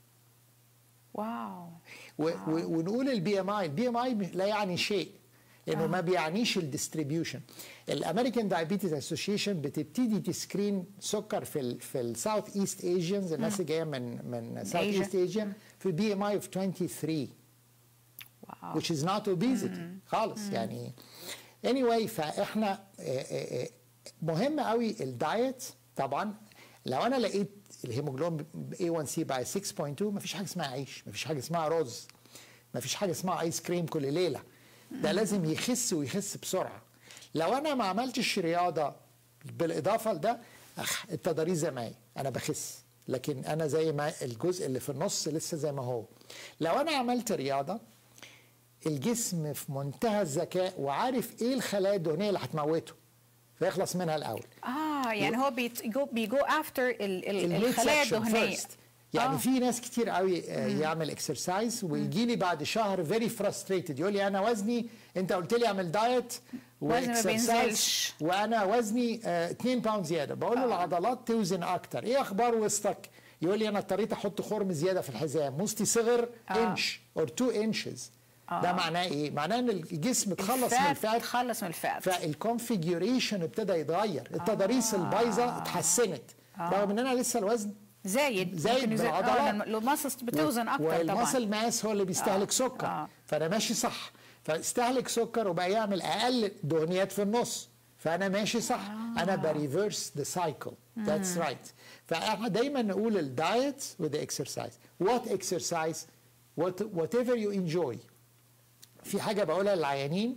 واو ونقول البي ام اي البي ام اي لا يعني شيء لانه ما بيعنيش الديستريبيوشن الامريكان دايابيتيز اسوشيشن بتبتدي تسكرين سكر في ال في الساوث ايست ايجيانز الناس اللي جايه من من ساوث Asia. ايست ايجيا في بي ام اي اوف 23 واو which is not obesity خالص يعني anyway فاحنا آه، آه، آه، مهم قوي الدايت طبعا لو انا لقيت الهيموجلوبين A1C بقى 6.2 مفيش حاجه اسمها عيش مفيش حاجه اسمها رز مفيش حاجه اسمها ايس كريم كل ليله ده لازم يخس ويخس بسرعه لو انا ما عملتش رياضه بالاضافه لده أخ التضاريس زي ما هي انا بخس لكن انا زي ما الجزء اللي في النص لسه زي ما هو لو انا عملت رياضه الجسم في منتهى الذكاء وعارف ايه الخلايا الدهنيه اللي هتموته فيخلص منها الاول اه اه يعني هو بيجو بيجو افتر الخلايا الدهنيه يعني آه. في ناس كتير قوي آه، يعمل اكسرسايز ويجي لي بعد شهر فيري فرستريتد يقول لي انا وزني انت قلت لي اعمل دايت وزني ما بينزلش. وانا وزني 2 باوند زياده بقول له العضلات توزن اكتر ايه اخبار وسطك يقول لي انا اضطريت احط خرم زياده في الحزام وسطي صغر آه. انش اور 2 انشز ده معناه ايه معناه ان الجسم اتخلص من الفات تخلص من الفات فالكونفيجريشن ابتدى يتغير التضاريس البايظه اتحسنت رغم ان انا لسه الوزن زايد زايد ممكن يزيد- بالعضلات. آه، لو المصص بتوزن اكتر طبعا والمصل ماس هو اللي بيستهلك آه. سكر آه. فانا ماشي صح فاستهلك سكر وبقى يعمل اقل دهنيات في النص فانا ماشي صح انا بريفرس ذا سايكل ذاتس رايت فاحنا دايما نقول الدايت وذا اكسرسايز وات اكسرسايز وات ايفر يو انجوي في حاجه بقولها للعيانين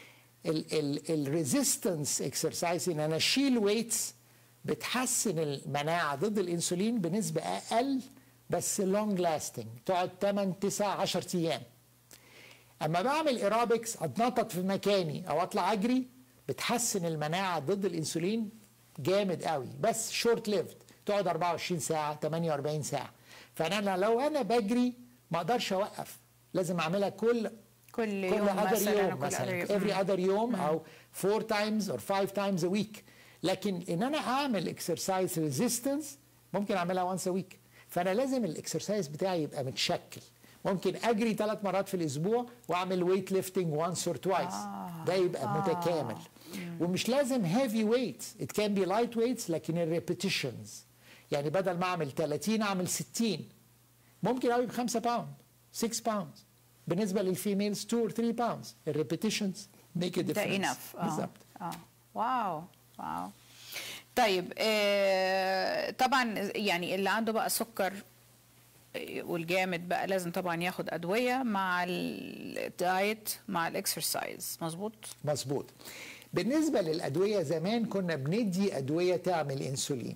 الريزيستنس اكسرسايز ان انا اشيل ويتس بتحسن المناعه ضد الانسولين بنسبه اقل بس لونج لاستنج تقعد 8 9 10 ايام اما بعمل ايروبكس اتنطط في مكاني او اطلع اجري بتحسن المناعه ضد الانسولين جامد قوي بس شورت ليفد تقعد 24 ساعه 48 ساعه فانا لو انا بجري ما اقدرش اوقف لازم اعملها كل كل كل يوم other مثلا يوم أو كل مثلا other every يوم. other يوم او four times or five times a week لكن ان انا اعمل exercise resistance ممكن اعملها once a week فانا لازم الاكسرسايز بتاعي يبقى متشكل ممكن اجري ثلاث مرات في الاسبوع واعمل ويت ليفتنج وانس اور توايس ده يبقى متكامل ومش لازم هيفي ويتس ات كان بي لايت ويتس لكن الريبيتيشنز يعني بدل ما اعمل 30 اعمل 60 ممكن قوي ب 5 باوند 6 باوند بالنسبه للفيميلز 2 اور 3 باوند الريبيتيشنز ميك ا ده ديفرنس انف بالظبط اه واو واو طيب آه طبعا يعني اللي عنده بقى سكر آه، والجامد بقى لازم طبعا ياخد ادويه مع الدايت مع الاكسرسايز مظبوط مظبوط بالنسبه للادويه زمان كنا بندي ادويه تعمل انسولين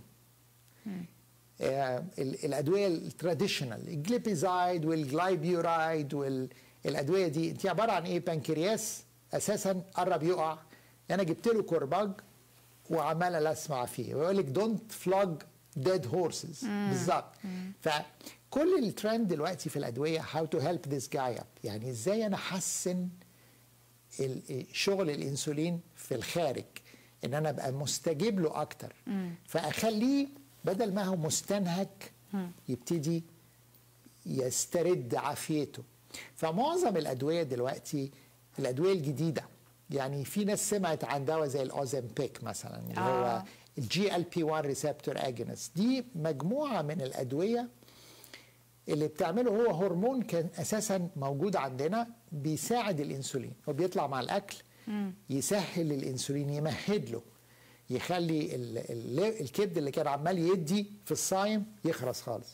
آه ال- الادويه التراديشنال الجليبيزايد والجلايبيورايد والادويه دي انت عباره عن ايه بنكرياس اساسا قرب يقع انا جبت له كرباج وعمال اسمع فيه ويقول لك دونت فلوج ديد هورسز بالظبط فكل الترند دلوقتي في الادويه هاو تو هيلب ذيس جاي اب يعني ازاي انا احسن ال- شغل الانسولين في الخارج ان انا ابقى مستجيب له اكتر فاخليه بدل ما هو مستنهك يبتدي يسترد عافيته فمعظم الادويه دلوقتي الادويه الجديده يعني في ناس سمعت عن دواء زي الاوزمبيك مثلا اللي هو آه. الجي ال بي 1 ريسبتور اجونست دي مجموعه من الادويه اللي بتعمله هو هرمون كان اساسا موجود عندنا بيساعد الانسولين هو بيطلع مع الاكل يسهل الانسولين يمهد له يخلي ال ال الكبد اللي كان عمال يدي في الصايم يخرس خالص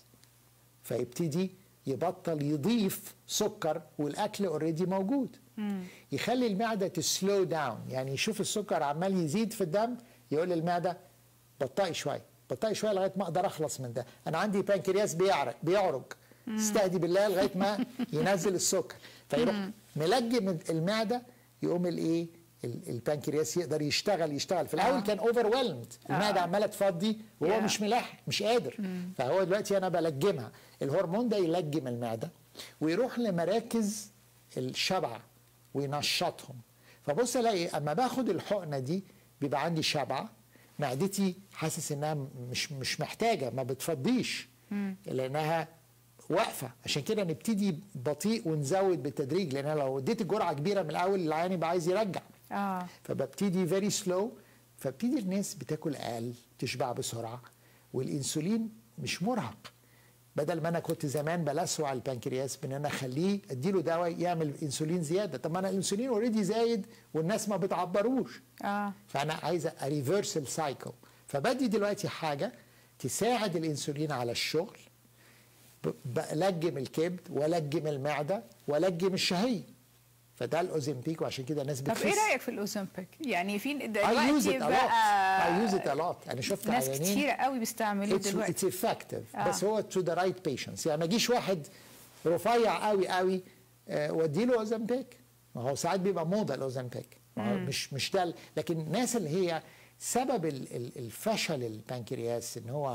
فيبتدي يبطل يضيف سكر والاكل اوريدي موجود يخلي المعده تسلو داون يعني يشوف السكر عمال يزيد في الدم يقول للمعده بطئي شويه بطئي شويه لغايه ما اقدر اخلص من ده انا عندي بانكرياس بيعرق بيعرج استهدي بالله لغايه ما ينزل السكر فيروح ملجم المعده يقوم الايه ال- البنكرياس يقدر يشتغل يشتغل في الاول آه. كان اوفر المعده عماله تفضي وهو Yeah. مش ملاحق مش قادر فهو دلوقتي انا بلجمها الهرمون ده يلجم المعده ويروح لمراكز الشبع وينشطهم فبص الاقي اما باخد الحقنه دي بيبقى عندي شبع معدتي حاسس انها مش مش محتاجه ما بتفضيش لانها واقفه عشان كده نبتدي بطيء ونزود بالتدريج لان أنا لو اديت جرعه كبيره من الاول العيان يبقى عايز يرجع اه فببتدي فيري سلو فبتدي الناس بتاكل اقل تشبع بسرعه والانسولين مش مرهق بدل ما انا كنت زمان بلسع البنكرياس بان انا اخليه اديله دواء يعمل انسولين زياده طب ما انا الانسولين اوريدي زايد والناس ما بتعبروش اه فانا عايز اريفرس السايكل فبدي دلوقتي حاجه تساعد الانسولين على الشغل ب- بلجم الكبد ولجم المعده ولجم الشهيه فده الاوزمبيك وعشان كده الناس طب بتخس ايه رايك في الاوزمبيك يعني في I use دلوقتي it a lot بقى I use it a lot انا شفت ناس عيانين كتيره قوي بيستعملوه it's, دلوقتي it's effective آه. بس هو to the right patients يعني ما يجيش واحد رفيع قوي قوي آه، واديله اوزمبيك ما هو ساعات بيبقى موضه الاوزمبيك ما هو مش مش ده ال- لكن الناس اللي هي سبب ال- ال- الفشل البنكرياس ان هو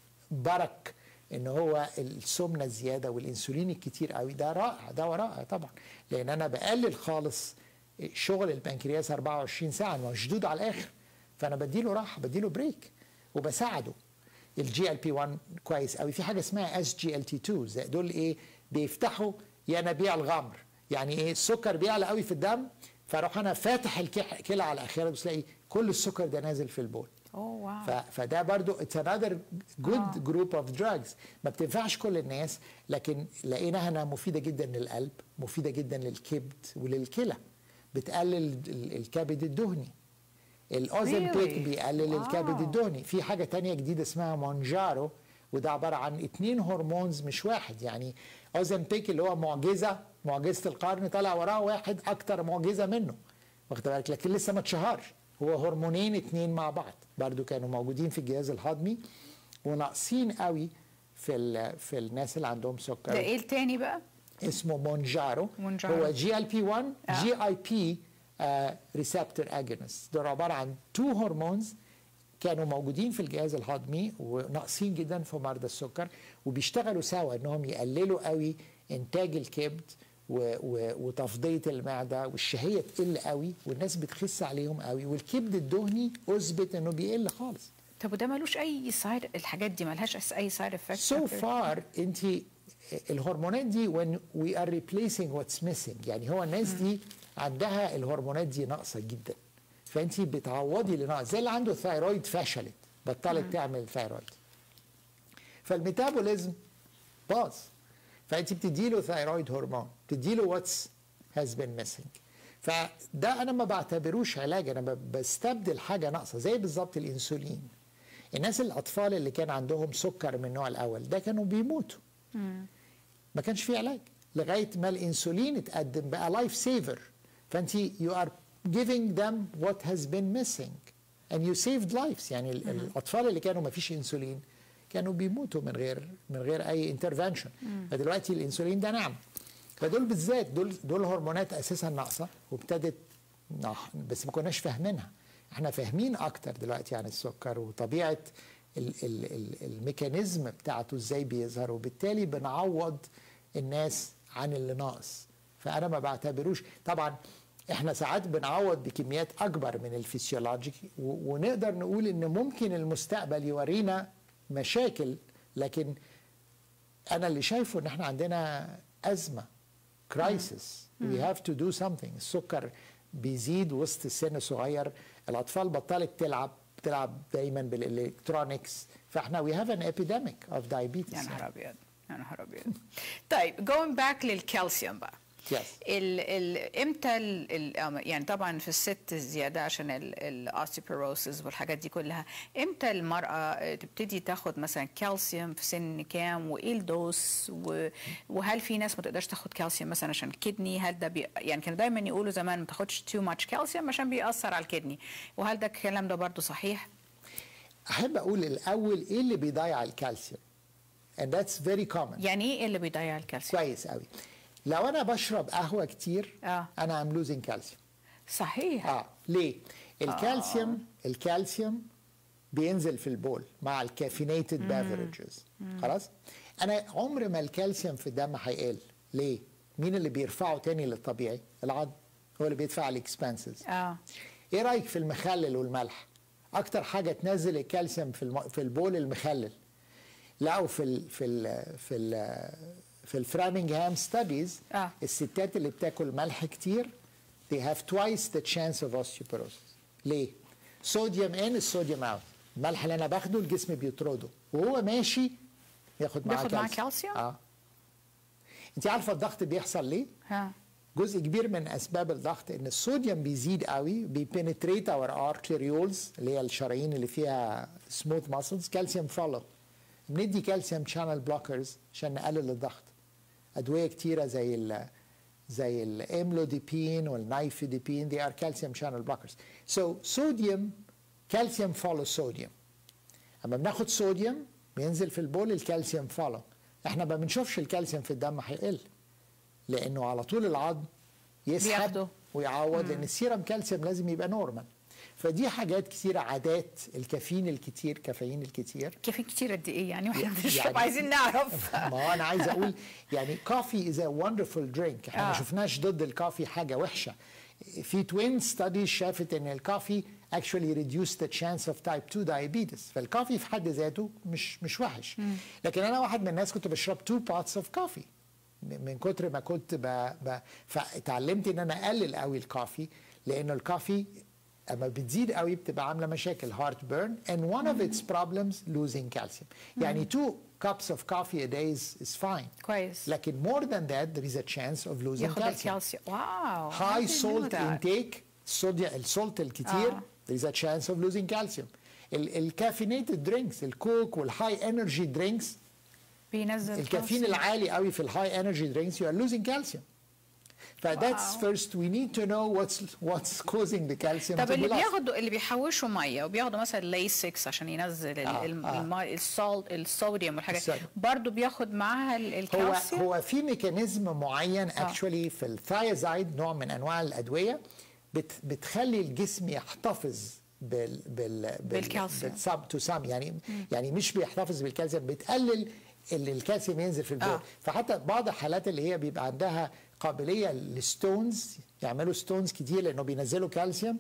برك ان هو السمنه الزياده والانسولين الكتير قوي ده رائع ده رائع طبعا لان انا بقلل خالص شغل البنكرياس 24 ساعه ما هو مشدود على الاخر فانا بديله راحه بديله بريك وبساعده الجي ال بي 1 كويس قوي في حاجه اسمها اس جي ال تي 2 زي دول ايه بيفتحوا ينابيع الغمر يعني ايه السكر بيعلى قوي في الدم فاروح انا فاتح الكح- الكلى على اخرها بس تلاقي كل السكر ده نازل في البول اوه واو ف- فده برضو اتس انذر جود آه. جروب اوف دراجز ما بتنفعش كل الناس لكن لقيناها انها مفيده جدا للقلب مفيده جدا للكبد وللكلى بتقلل ال- الكبد الدهني الاوزمبيك Really? بيقلل واو. الكبد الدهني في حاجه تانية جديده اسمها مونجارو وده عباره عن اتنين هرمونز مش واحد يعني اوزمبيك اللي هو معجزه معجزه القرن طلع وراه واحد اكتر معجزه منه واخد بالك لكن لسه ما اتشهرش هو هرمونين اتنين مع بعض برضو كانوا موجودين في الجهاز الهضمي وناقصين قوي في ال- في الناس اللي عندهم سكر ده ايه التاني بقى اسمه مونجارو مونجارو. هو جي ال بي 1 آه. جي اي بي ريسبتور اجونست دول عباره عن تو هرمونز كانوا موجودين في الجهاز الهضمي وناقصين جدا في مرضى السكر وبيشتغلوا سوا انهم يقللوا قوي انتاج الكبد و و وتفضيه المعده والشهيه تقل قوي والناس بتخس عليهم قوي والكبد الدهني اثبت انه بيقل خالص طب وده ملوش اي سايد الحاجات دي ملهاش اي سايد افكت so far انت الهرمونات دي when we are replacing what's missing يعني هو الناس دي عندها الهرمونات دي ناقصه جدا فانت بتعوضي اللي ناقص زي اللي عنده ثايرويد فشلت بطلت تعمل ثايرويد فالميتابوليزم باظ فانت بتدي له ثايرويد هرمون بتدي له واتس هاز بين ميسنج فده انا ما بعتبروش علاج انا ب- بستبدل حاجه ناقصه زي بالظبط الانسولين الناس الاطفال اللي كان عندهم سكر من النوع الاول ده كانوا بيموتوا ما كانش في علاج لغايه ما الانسولين اتقدم بقى لايف سيفر فانت يو ار giving them what has been missing and you saved lives يعني ال- الاطفال اللي كانوا ما فيش انسولين كانوا بيموتوا من غير من غير اي انترفنشن فدلوقتي الانسولين ده نعم فدول بالذات دول دول هرمونات اساسا ناقصه وابتدت نح- بس ما كناش فاهمينها احنا فاهمين اكتر دلوقتي عن السكر وطبيعه ال ال ال الميكانيزم بتاعته ازاي بيظهر وبالتالي بنعوض الناس عن اللي ناقص فانا ما بعتبروش طبعا احنا ساعات بنعوض بكميات اكبر من الفسيولوجيكي و- ونقدر نقول ان ممكن المستقبل يورينا مشاكل لكن انا اللي شايفه ان احنا عندنا ازمه كرايسيس وي هاف تو دو something السكر بيزيد وسط السن الصغير الاطفال بطلت تلعب بتلعب دايما بالالكترونكس فاحنا وي هاف ان epidemic اوف diabetes يا نهار ابيض يا نهار ابيض طيب going back للكالسيوم بقى Yes. ال ال امتى ال ال يعني طبعا في الست الزياده عشان الاوستيوبروسيس والحاجات دي كلها امتى المراه تبتدي تاخد مثلا كالسيوم في سن كام وايه الدوس و- وهل في ناس ما تقدرش تاخد كالسيوم مثلا عشان الكدني هل ده بي يعني كانوا دايما يقولوا زمان ما تاخدش تو ماتش كالسيوم عشان بيأثر على الكدني وهل ده الكلام ده برضو صحيح؟ احب اقول الاول ايه اللي بيضيع الكالسيوم and that's very common يعني ايه اللي بيضيع الكالسيوم؟ كويس قوي لو انا بشرب قهوه كتير آه. انا ام لوزنج كالسيوم صحيح اه ليه الكالسيوم آه. الكالسيوم بينزل في البول مع الكافينيتد بافرجز خلاص انا عمر ما الكالسيوم في الدم هيقل ليه مين اللي بيرفعه تاني للطبيعي العظم هو اللي بيدفع الاكسبنسز اه ايه رايك في المخلل والملح اكتر حاجه تنزل الكالسيوم في الم... في البول المخلل لقوا في ال... في ال... في ال... في الفرامنجهام ستاديز آه. الستات اللي بتاكل ملح كتير they have twice the chance of osteoporosis ليه صوديوم ان الصوديوم اوت الملح اللي انا باخده الجسم بيطرده وهو ماشي ياخد معاه بياخد معاه كالسيوم؟ اه انت عارفه الضغط بيحصل ليه ها جزء كبير من اسباب الضغط ان الصوديوم بيزيد قوي بيبنتريت اور ارتريولز اللي هي الشرايين اللي فيها سموث ماسلز كالسيوم فولو بندي كالسيوم شانل بلوكرز عشان نقلل الضغط ادويه كتيره زي ال زي الاملوديبين والنايفيديبين دي ار كالسيوم شانل بلوكرز سو صوديوم كالسيوم فولو صوديوم اما بناخد صوديوم بينزل في البول الكالسيوم فولو احنا ما بنشوفش الكالسيوم في الدم هيقل لانه على طول العظم يسحب بياخده. ويعوض لان السيرم كالسيوم لازم يبقى نورمال فدي حاجات كتيره عادات الكافيين الكتير كافيين الكتير كافيين كتير قد ايه يعني واحنا يعني- بنشرب عايزين نعرف ما هو انا عايز اقول يعني كوفي از ا وندرفul درينك احنا ما آه. شفناش ضد الكوفي حاجه وحشه في توين ستاديز شافت ان الكوفي actually reduced the chance of type 2 diabetes فالكوفي في حد ذاته مش مش وحش لكن انا واحد من الناس كنت بشرب 2 pots of coffee م- من كتر ما كنت ب... ب... فتعلمت ان انا اقلل قوي الكوفي لانه الكوفي اما بتزيد قوي بتبقى عامله مشاكل heart burn and one of its problems losing calcium يعني two cups of coffee a day is, is fine كويس لكن more than that there is a chance of losing ياخد calcium الكالسيوم واو I high didn't know salt that. intake الصوديوم السولت الكتير آه. there is a chance of losing calcium الكافينيتد درينكس الكوك والهاي انرجي درينكس بينزل الكافيين calcium. العالي قوي في الهاي انرجي درينكس you are losing calcium فذاتس Wow. first we need to know what's what's causing the calcium طب to اللي be lost. بياخدوا اللي بيحوشوا ميه وبياخدوا مثلا ليسكس عشان ينزل ال- آه، ال- آه. الماء السولت الصوديوم والحاجات الصوديوم. برضه بياخد معاها ال- هو الكالسيوم هو في ميكانيزم معين اكشولي في الثايازايد نوع من انواع الادويه بت بتخلي الجسم يحتفظ بال بال بالكالسيوم. بالسب تو سام يعني يعني مش بيحتفظ بالكالسيوم بتقلل اللي الكالسيوم ينزل في البول آه. آه. فحتى بعض الحالات اللي هي بيبقى عندها قابليه للستونز يعملوا ستونز كتير لانه بينزلوا كالسيوم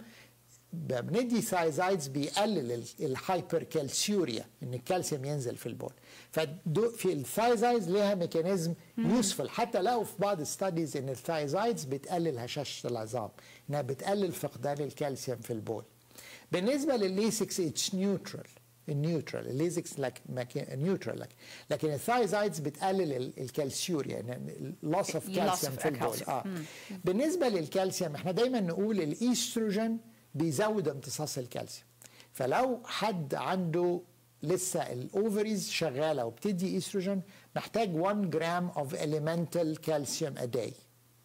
بندي ثايزايدز بيقلل الهايبر كالسيوريا ان الكالسيوم ينزل في البول فدو في الثايزايدز ليها ميكانيزم يوسفل حتى لقوا في بعض الستاديز ان الثايزايدز بتقلل هشاشه العظام انها بتقلل فقدان الكالسيوم في البول بالنسبه للليسكس اتس نيوترال النيوترال الليزكس لك نيوترال لك لكن الثايزايدز بتقلل ال- الكالسيوريا يعني لوس اوف Loss كالسيوم of في البول calcium. اه بالنسبه للكالسيوم احنا دايما نقول الايستروجين بيزود امتصاص الكالسيوم فلو حد عنده لسه الاوفريز شغاله وبتدي ايستروجين محتاج 1 جرام اوف elemental calcium a day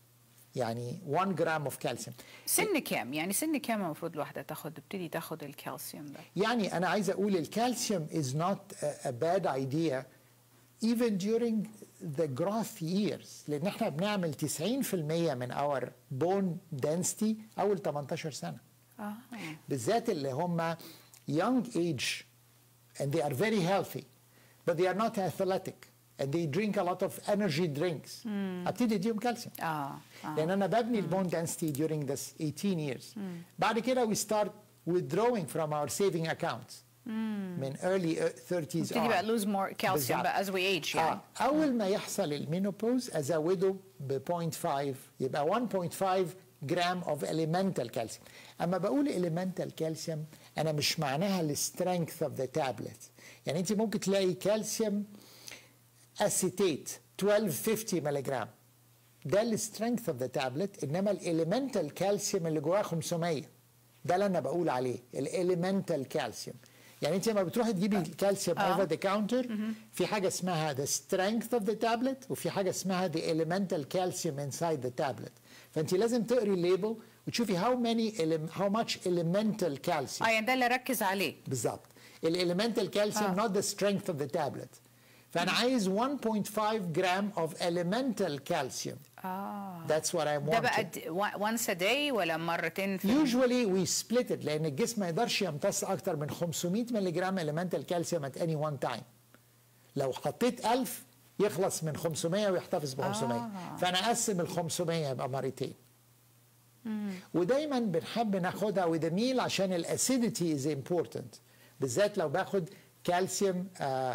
يعني 1 جرام اوف كالسيوم سن كام يعني سن كام المفروض الواحده تاخد تبتدي تاخد الكالسيوم ده يعني انا عايز اقول الكالسيوم is not a, a bad idea even during the growth years لان احنا بنعمل 90% من our bone density اول 18 سنه اه بالذات اللي هم young age and they are very healthy but they are not athletic and they drink a lot of energy drinks ابتدي اديهم كالسيوم اه اه لان انا ببني البون density during this 18 years بعد كده we start withdrawing from our saving accounts من early 30s نبتدي on. بقى lose more calcium بالظبط. بقى as we age يعني آه. اول ما يحصل المينوبوز ازوده ب 0.5 يبقى 1.5 جرام اوف elemental calcium اما بقول elemental calcium انا مش معناها السترينث اوف ذا تابلت يعني انت ممكن تلاقي كالسيوم اسيتيت 1250 ملي جرام ده السترينث اوف ذا تابلت انما الاليمنتال كالسيوم اللي جواه 500 ده اللي انا بقول عليه الاليمنتال كالسيوم يعني انت لما بتروحي تجيبي الكالسيوم آه. اوفر ذا كاونتر في حاجه اسمها the strength of the tablet وفي حاجه اسمها the elemental calcium inside the tablet فانت لازم تقري الليبل وتشوفي how many ele- how much elemental calcium اه يعني ده اللي ركز عليه بالظبط الاليمنتال كالسيوم آه. not the strength of the tablet فانا عايز 1.5 جرام of elemental calcium اه that's what I ده want بقى د- once a day ولا مرتين في usually we split it لان الجسم ما يقدرش يمتص اكتر من 500 ملي جرام elemental calcium at any one time لو حطيت 1000 يخلص من 500 ويحتفظ ب 500 آه. فانا اقسم ال 500 يبقى مرتين ودايما بنحب ناخدها with a meal عشان الاسيديتي از important بالذات لو باخد كالسيوم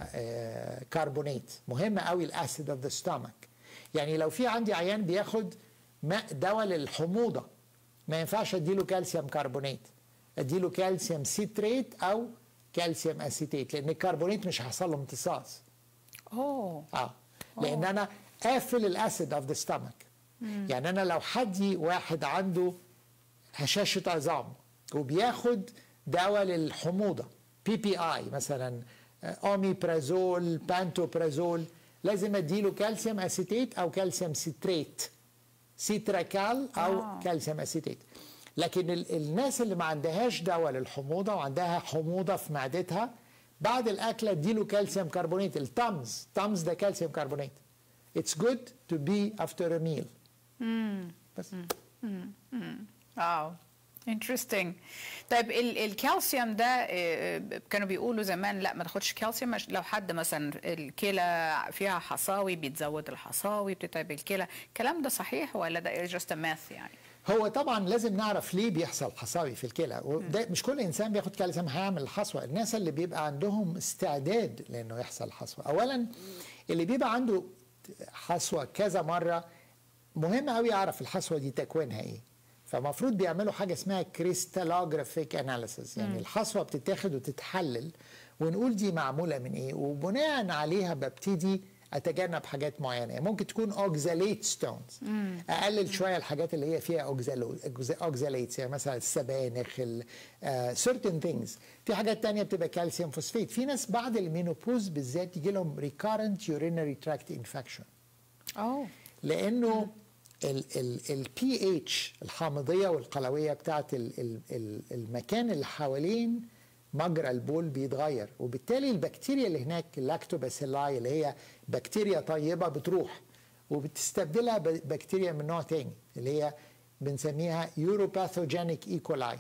كربونات مهم قوي الاسيد اوف ذا stomach يعني لو في عندي عيان بياخد ماء دواء للحموضه ما ينفعش اديله كالسيوم كربونات اديله كالسيوم سيتريت او كالسيوم اسيتيت لان الكربونات مش هيحصل له امتصاص اوه اه لان انا قافل الاسيد اوف ذا ستمك يعني انا لو حدي واحد عنده هشاشه عظام وبياخد دواء للحموضه بي بي اي مثلا اوميبرازول بانتوبرازول لازم اديله كالسيوم اسيتيت او كالسيوم سيتريت سيتراكال او آه. كالسيوم اسيتيت لكن ال- الناس اللي ما عندهاش دواء للحموضه وعندها حموضه في معدتها بعد الاكل اديله كالسيوم كربونات التمز تمز ده كالسيوم كربونات اتس جود تو بي افتر ا ميل بس واو انترستنج طيب ال- الكالسيوم ده آه، كانوا بيقولوا زمان لا ما تاخدش كالسيوم مش- لو حد مثلا الكلى فيها حصاوي بيتزود الحصاوي بتتعب الكلى الكلام ده صحيح ولا ده جاست ماث يعني هو طبعا لازم نعرف ليه بيحصل حصاوي في الكلى وده مش كل انسان بياخد كالسيوم هيعمل الحصوه الناس اللي بيبقى عندهم استعداد لانه يحصل حصوه اولا اللي بيبقى عنده حصوه كذا مره مهم قوي يعرف الحصوه دي تكوينها ايه فمفروض بيعملوا حاجه اسمها كريستالوجرافيك اناليسيس يعني الحصوه بتتاخد وتتحلل ونقول دي معموله من ايه وبناء عليها ببتدي اتجنب حاجات معينه يعني ممكن تكون اوكزاليت ستونز اقلل شويه الحاجات اللي هي فيها اوكزاليتس يعني مثلا السبانخ سيرتن ثينجز في حاجات تانية بتبقى كالسيوم فوسفيت في ناس بعد المينوبوز بالذات يجي لهم ريكارنت يورينري تراكت انفكشن اوه لانه البي اتش الحامضيه والقلويه بتاعت ال- ال- ال- المكان اللي حوالين مجرى البول بيتغير وبالتالي البكتيريا اللي هناك اللاكتوباسيلاي اللي هي بكتيريا طيبه بتروح وبتستبدلها ب- بكتيريا من نوع تاني اللي هي بنسميها يوروباثوجينيك ايكولاي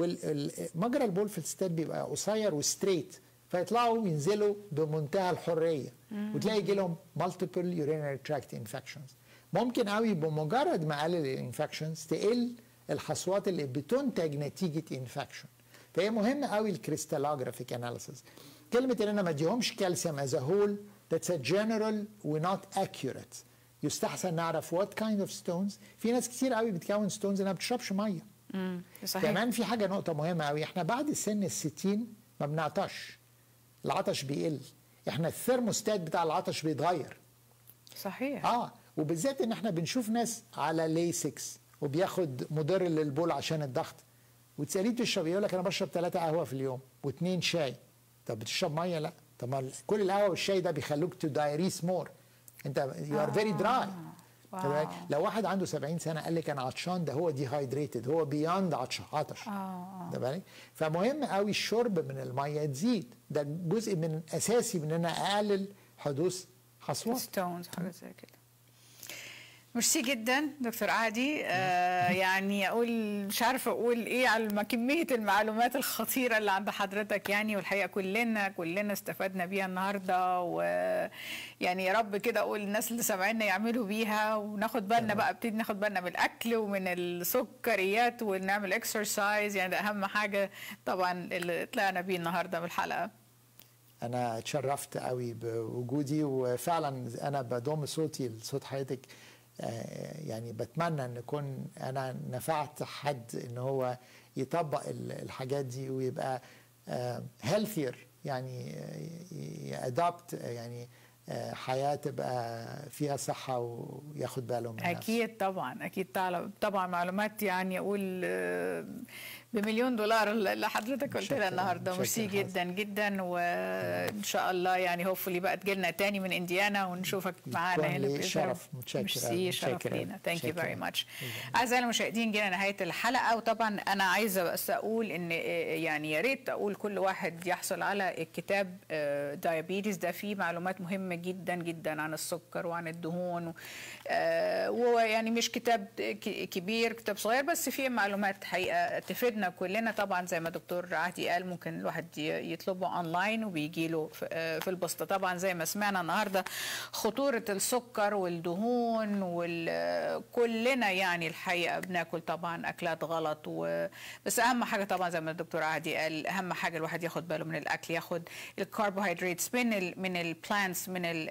ومجرى البول في الستات بيبقى قصير وستريت فيطلعوا ينزلوا بمنتهى الحريه وتلاقي يجي لهم مالتيبل يورينري تراكت انفكشنز ممكن قوي بمجرد ما قلل الانفكشنز تقل الحصوات اللي بتنتج نتيجه انفكشن فهي مهمه قوي الكريستالوجرافيك اناليسيس كلمه ان انا ما اديهمش كالسيوم از هول that's a general و not accurate يستحسن نعرف what kind of stones في ناس كتير قوي بتكون ستونز انها ما بتشربش ميه امم صحيح كمان في حاجه نقطه مهمه قوي احنا بعد سن الستين ما بنعطش العطش بيقل احنا الثرموستات بتاع العطش بيتغير صحيح اه وبالذات ان احنا بنشوف ناس على ليسكس وبياخد مضر للبول عشان الضغط وتساليه بتشرب إيه؟ يقول لك انا بشرب ثلاثة قهوه في اليوم واثنين شاي طب بتشرب ميه لا طب ما كل القهوه والشاي ده بيخلوك تو دايريس مور انت يو ار فيري دراي واو. لو واحد عنده 70 سنه قال لك انا عطشان ده هو دي هايدريتد هو بياند عطش عطش آه. ده بالك فمهم قوي الشرب من الميه تزيد ده جزء من اساسي من ان أنا اقلل حدوث حصوات ستونز حاجه زي كده ميرسي جدا دكتور عادي آه يعني اقول مش عارفه اقول ايه على الم- كميه المعلومات الخطيره اللي عند حضرتك يعني والحقيقه كلنا كلنا استفدنا بيها النهارده ويعني يا رب كده اقول الناس اللي سامعينا يعملوا بيها وناخد بالنا بقى ابتدي ناخد بالنا من الاكل ومن السكريات ونعمل اكسرسايز يعني ده اهم حاجه طبعا اللي طلعنا بيه النهارده من الحلقه انا اتشرفت قوي بوجودي وفعلا انا بضم صوتي لصوت حضرتك آه، يعني بتمنى ان اكون انا نفعت حد ان هو يطبق ال- الحاجات دي ويبقى هيلثير يعني يادابت يعني آه، حياه تبقى فيها صحه وياخد باله من نفسه اكيد طبعا اكيد طبعا طبعا معلومات يعني اقول آه، بمليون دولار اللي حضرتك قلت متشكر- لها النهارده متشكر ميرسي حضرتك. جدا جدا وان شاء الله يعني هوفلي بقى تجيلنا تاني من انديانا ونشوفك معانا يكون هنا لي بإذن شرف. الله. متشكر ميرسي أوي. شرف متشكر أوي. لينا ثانك يو متشكر فيري أوي. ماتش اعزائي المشاهدين جينا نهايه الحلقه وطبعا انا عايزه بس اقول ان آه، يعني يا ريت اقول كل واحد يحصل على الكتاب دايابيتس ده فيه معلومات مهمه جدا جدا عن السكر وعن الدهون و- آه، ويعني مش كتاب ك- كبير كتاب صغير بس فيه معلومات حقيقه تفيدنا كلنا طبعا زي ما دكتور عهدي قال ممكن الواحد ي- يطلبه اونلاين وبيجي له في- آه، في البسطه طبعا زي ما سمعنا النهارده خطوره السكر والدهون وكلنا يعني الحقيقه بناكل طبعا اكلات غلط و... بس اهم حاجه طبعا زي ما الدكتور عهدي قال اهم حاجه الواحد ياخد باله من الاكل ياخد الكربوهيدراتس من ال من البلانتس من ال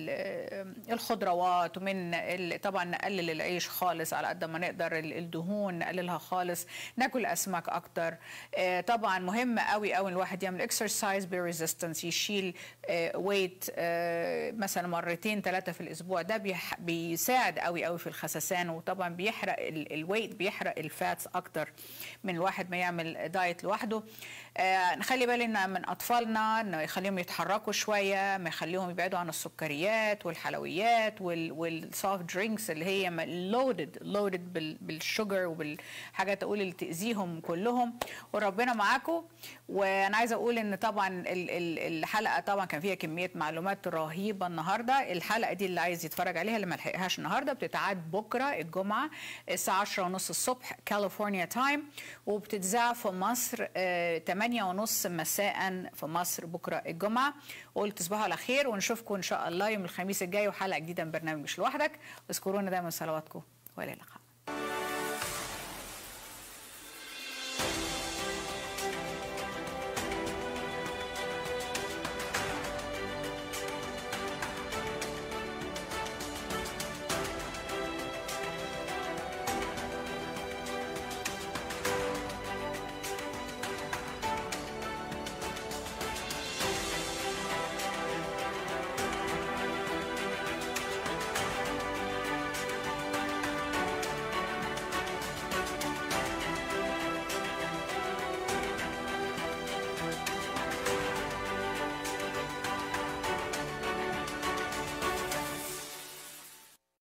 ال الخضروات ومن ال طبعا نقلل العيش خالص على قد ما نقدر ال- الدهون نقللها خالص ناكل اسماك اكتر آه، طبعا مهم قوي قوي الواحد يعمل اكسرسايز بريزيستنس يشيل ويت مثلا مرتين ثلاثه في الاسبوع ده بيح- بيساعد قوي قوي في الخسسان وطبعا بيحرق الويت بيحرق الفاتس اكتر من الواحد ما يعمل دايت لوحده آه، نخلي بالنا من اطفالنا انه يخليهم يتحركوا شويه ما يخليهم يبعدوا عن السكريات والحلويات والسوفت درينكس اللي هي لودد لودد بالشوجر وبالحاجات اقول اللي تاذيهم عليهم كلهم وربنا معاكم وانا عايزه اقول ان طبعا ال- ال- الحلقه طبعا كان فيها كميه معلومات رهيبه النهارده الحلقه دي اللي عايز يتفرج عليها اللي ما لحقهاش النهارده بتتعاد بكره الجمعه الساعه 10 ونص الصبح كاليفورنيا تايم وبتتذاع في مصر آه، 8 ونص مساء في مصر بكره الجمعه قلت تصبحوا على خير ونشوفكم ان شاء الله يوم الخميس الجاي وحلقه جديده من برنامج مش لوحدك واذكرونا دايما صلواتكم والى اللقاء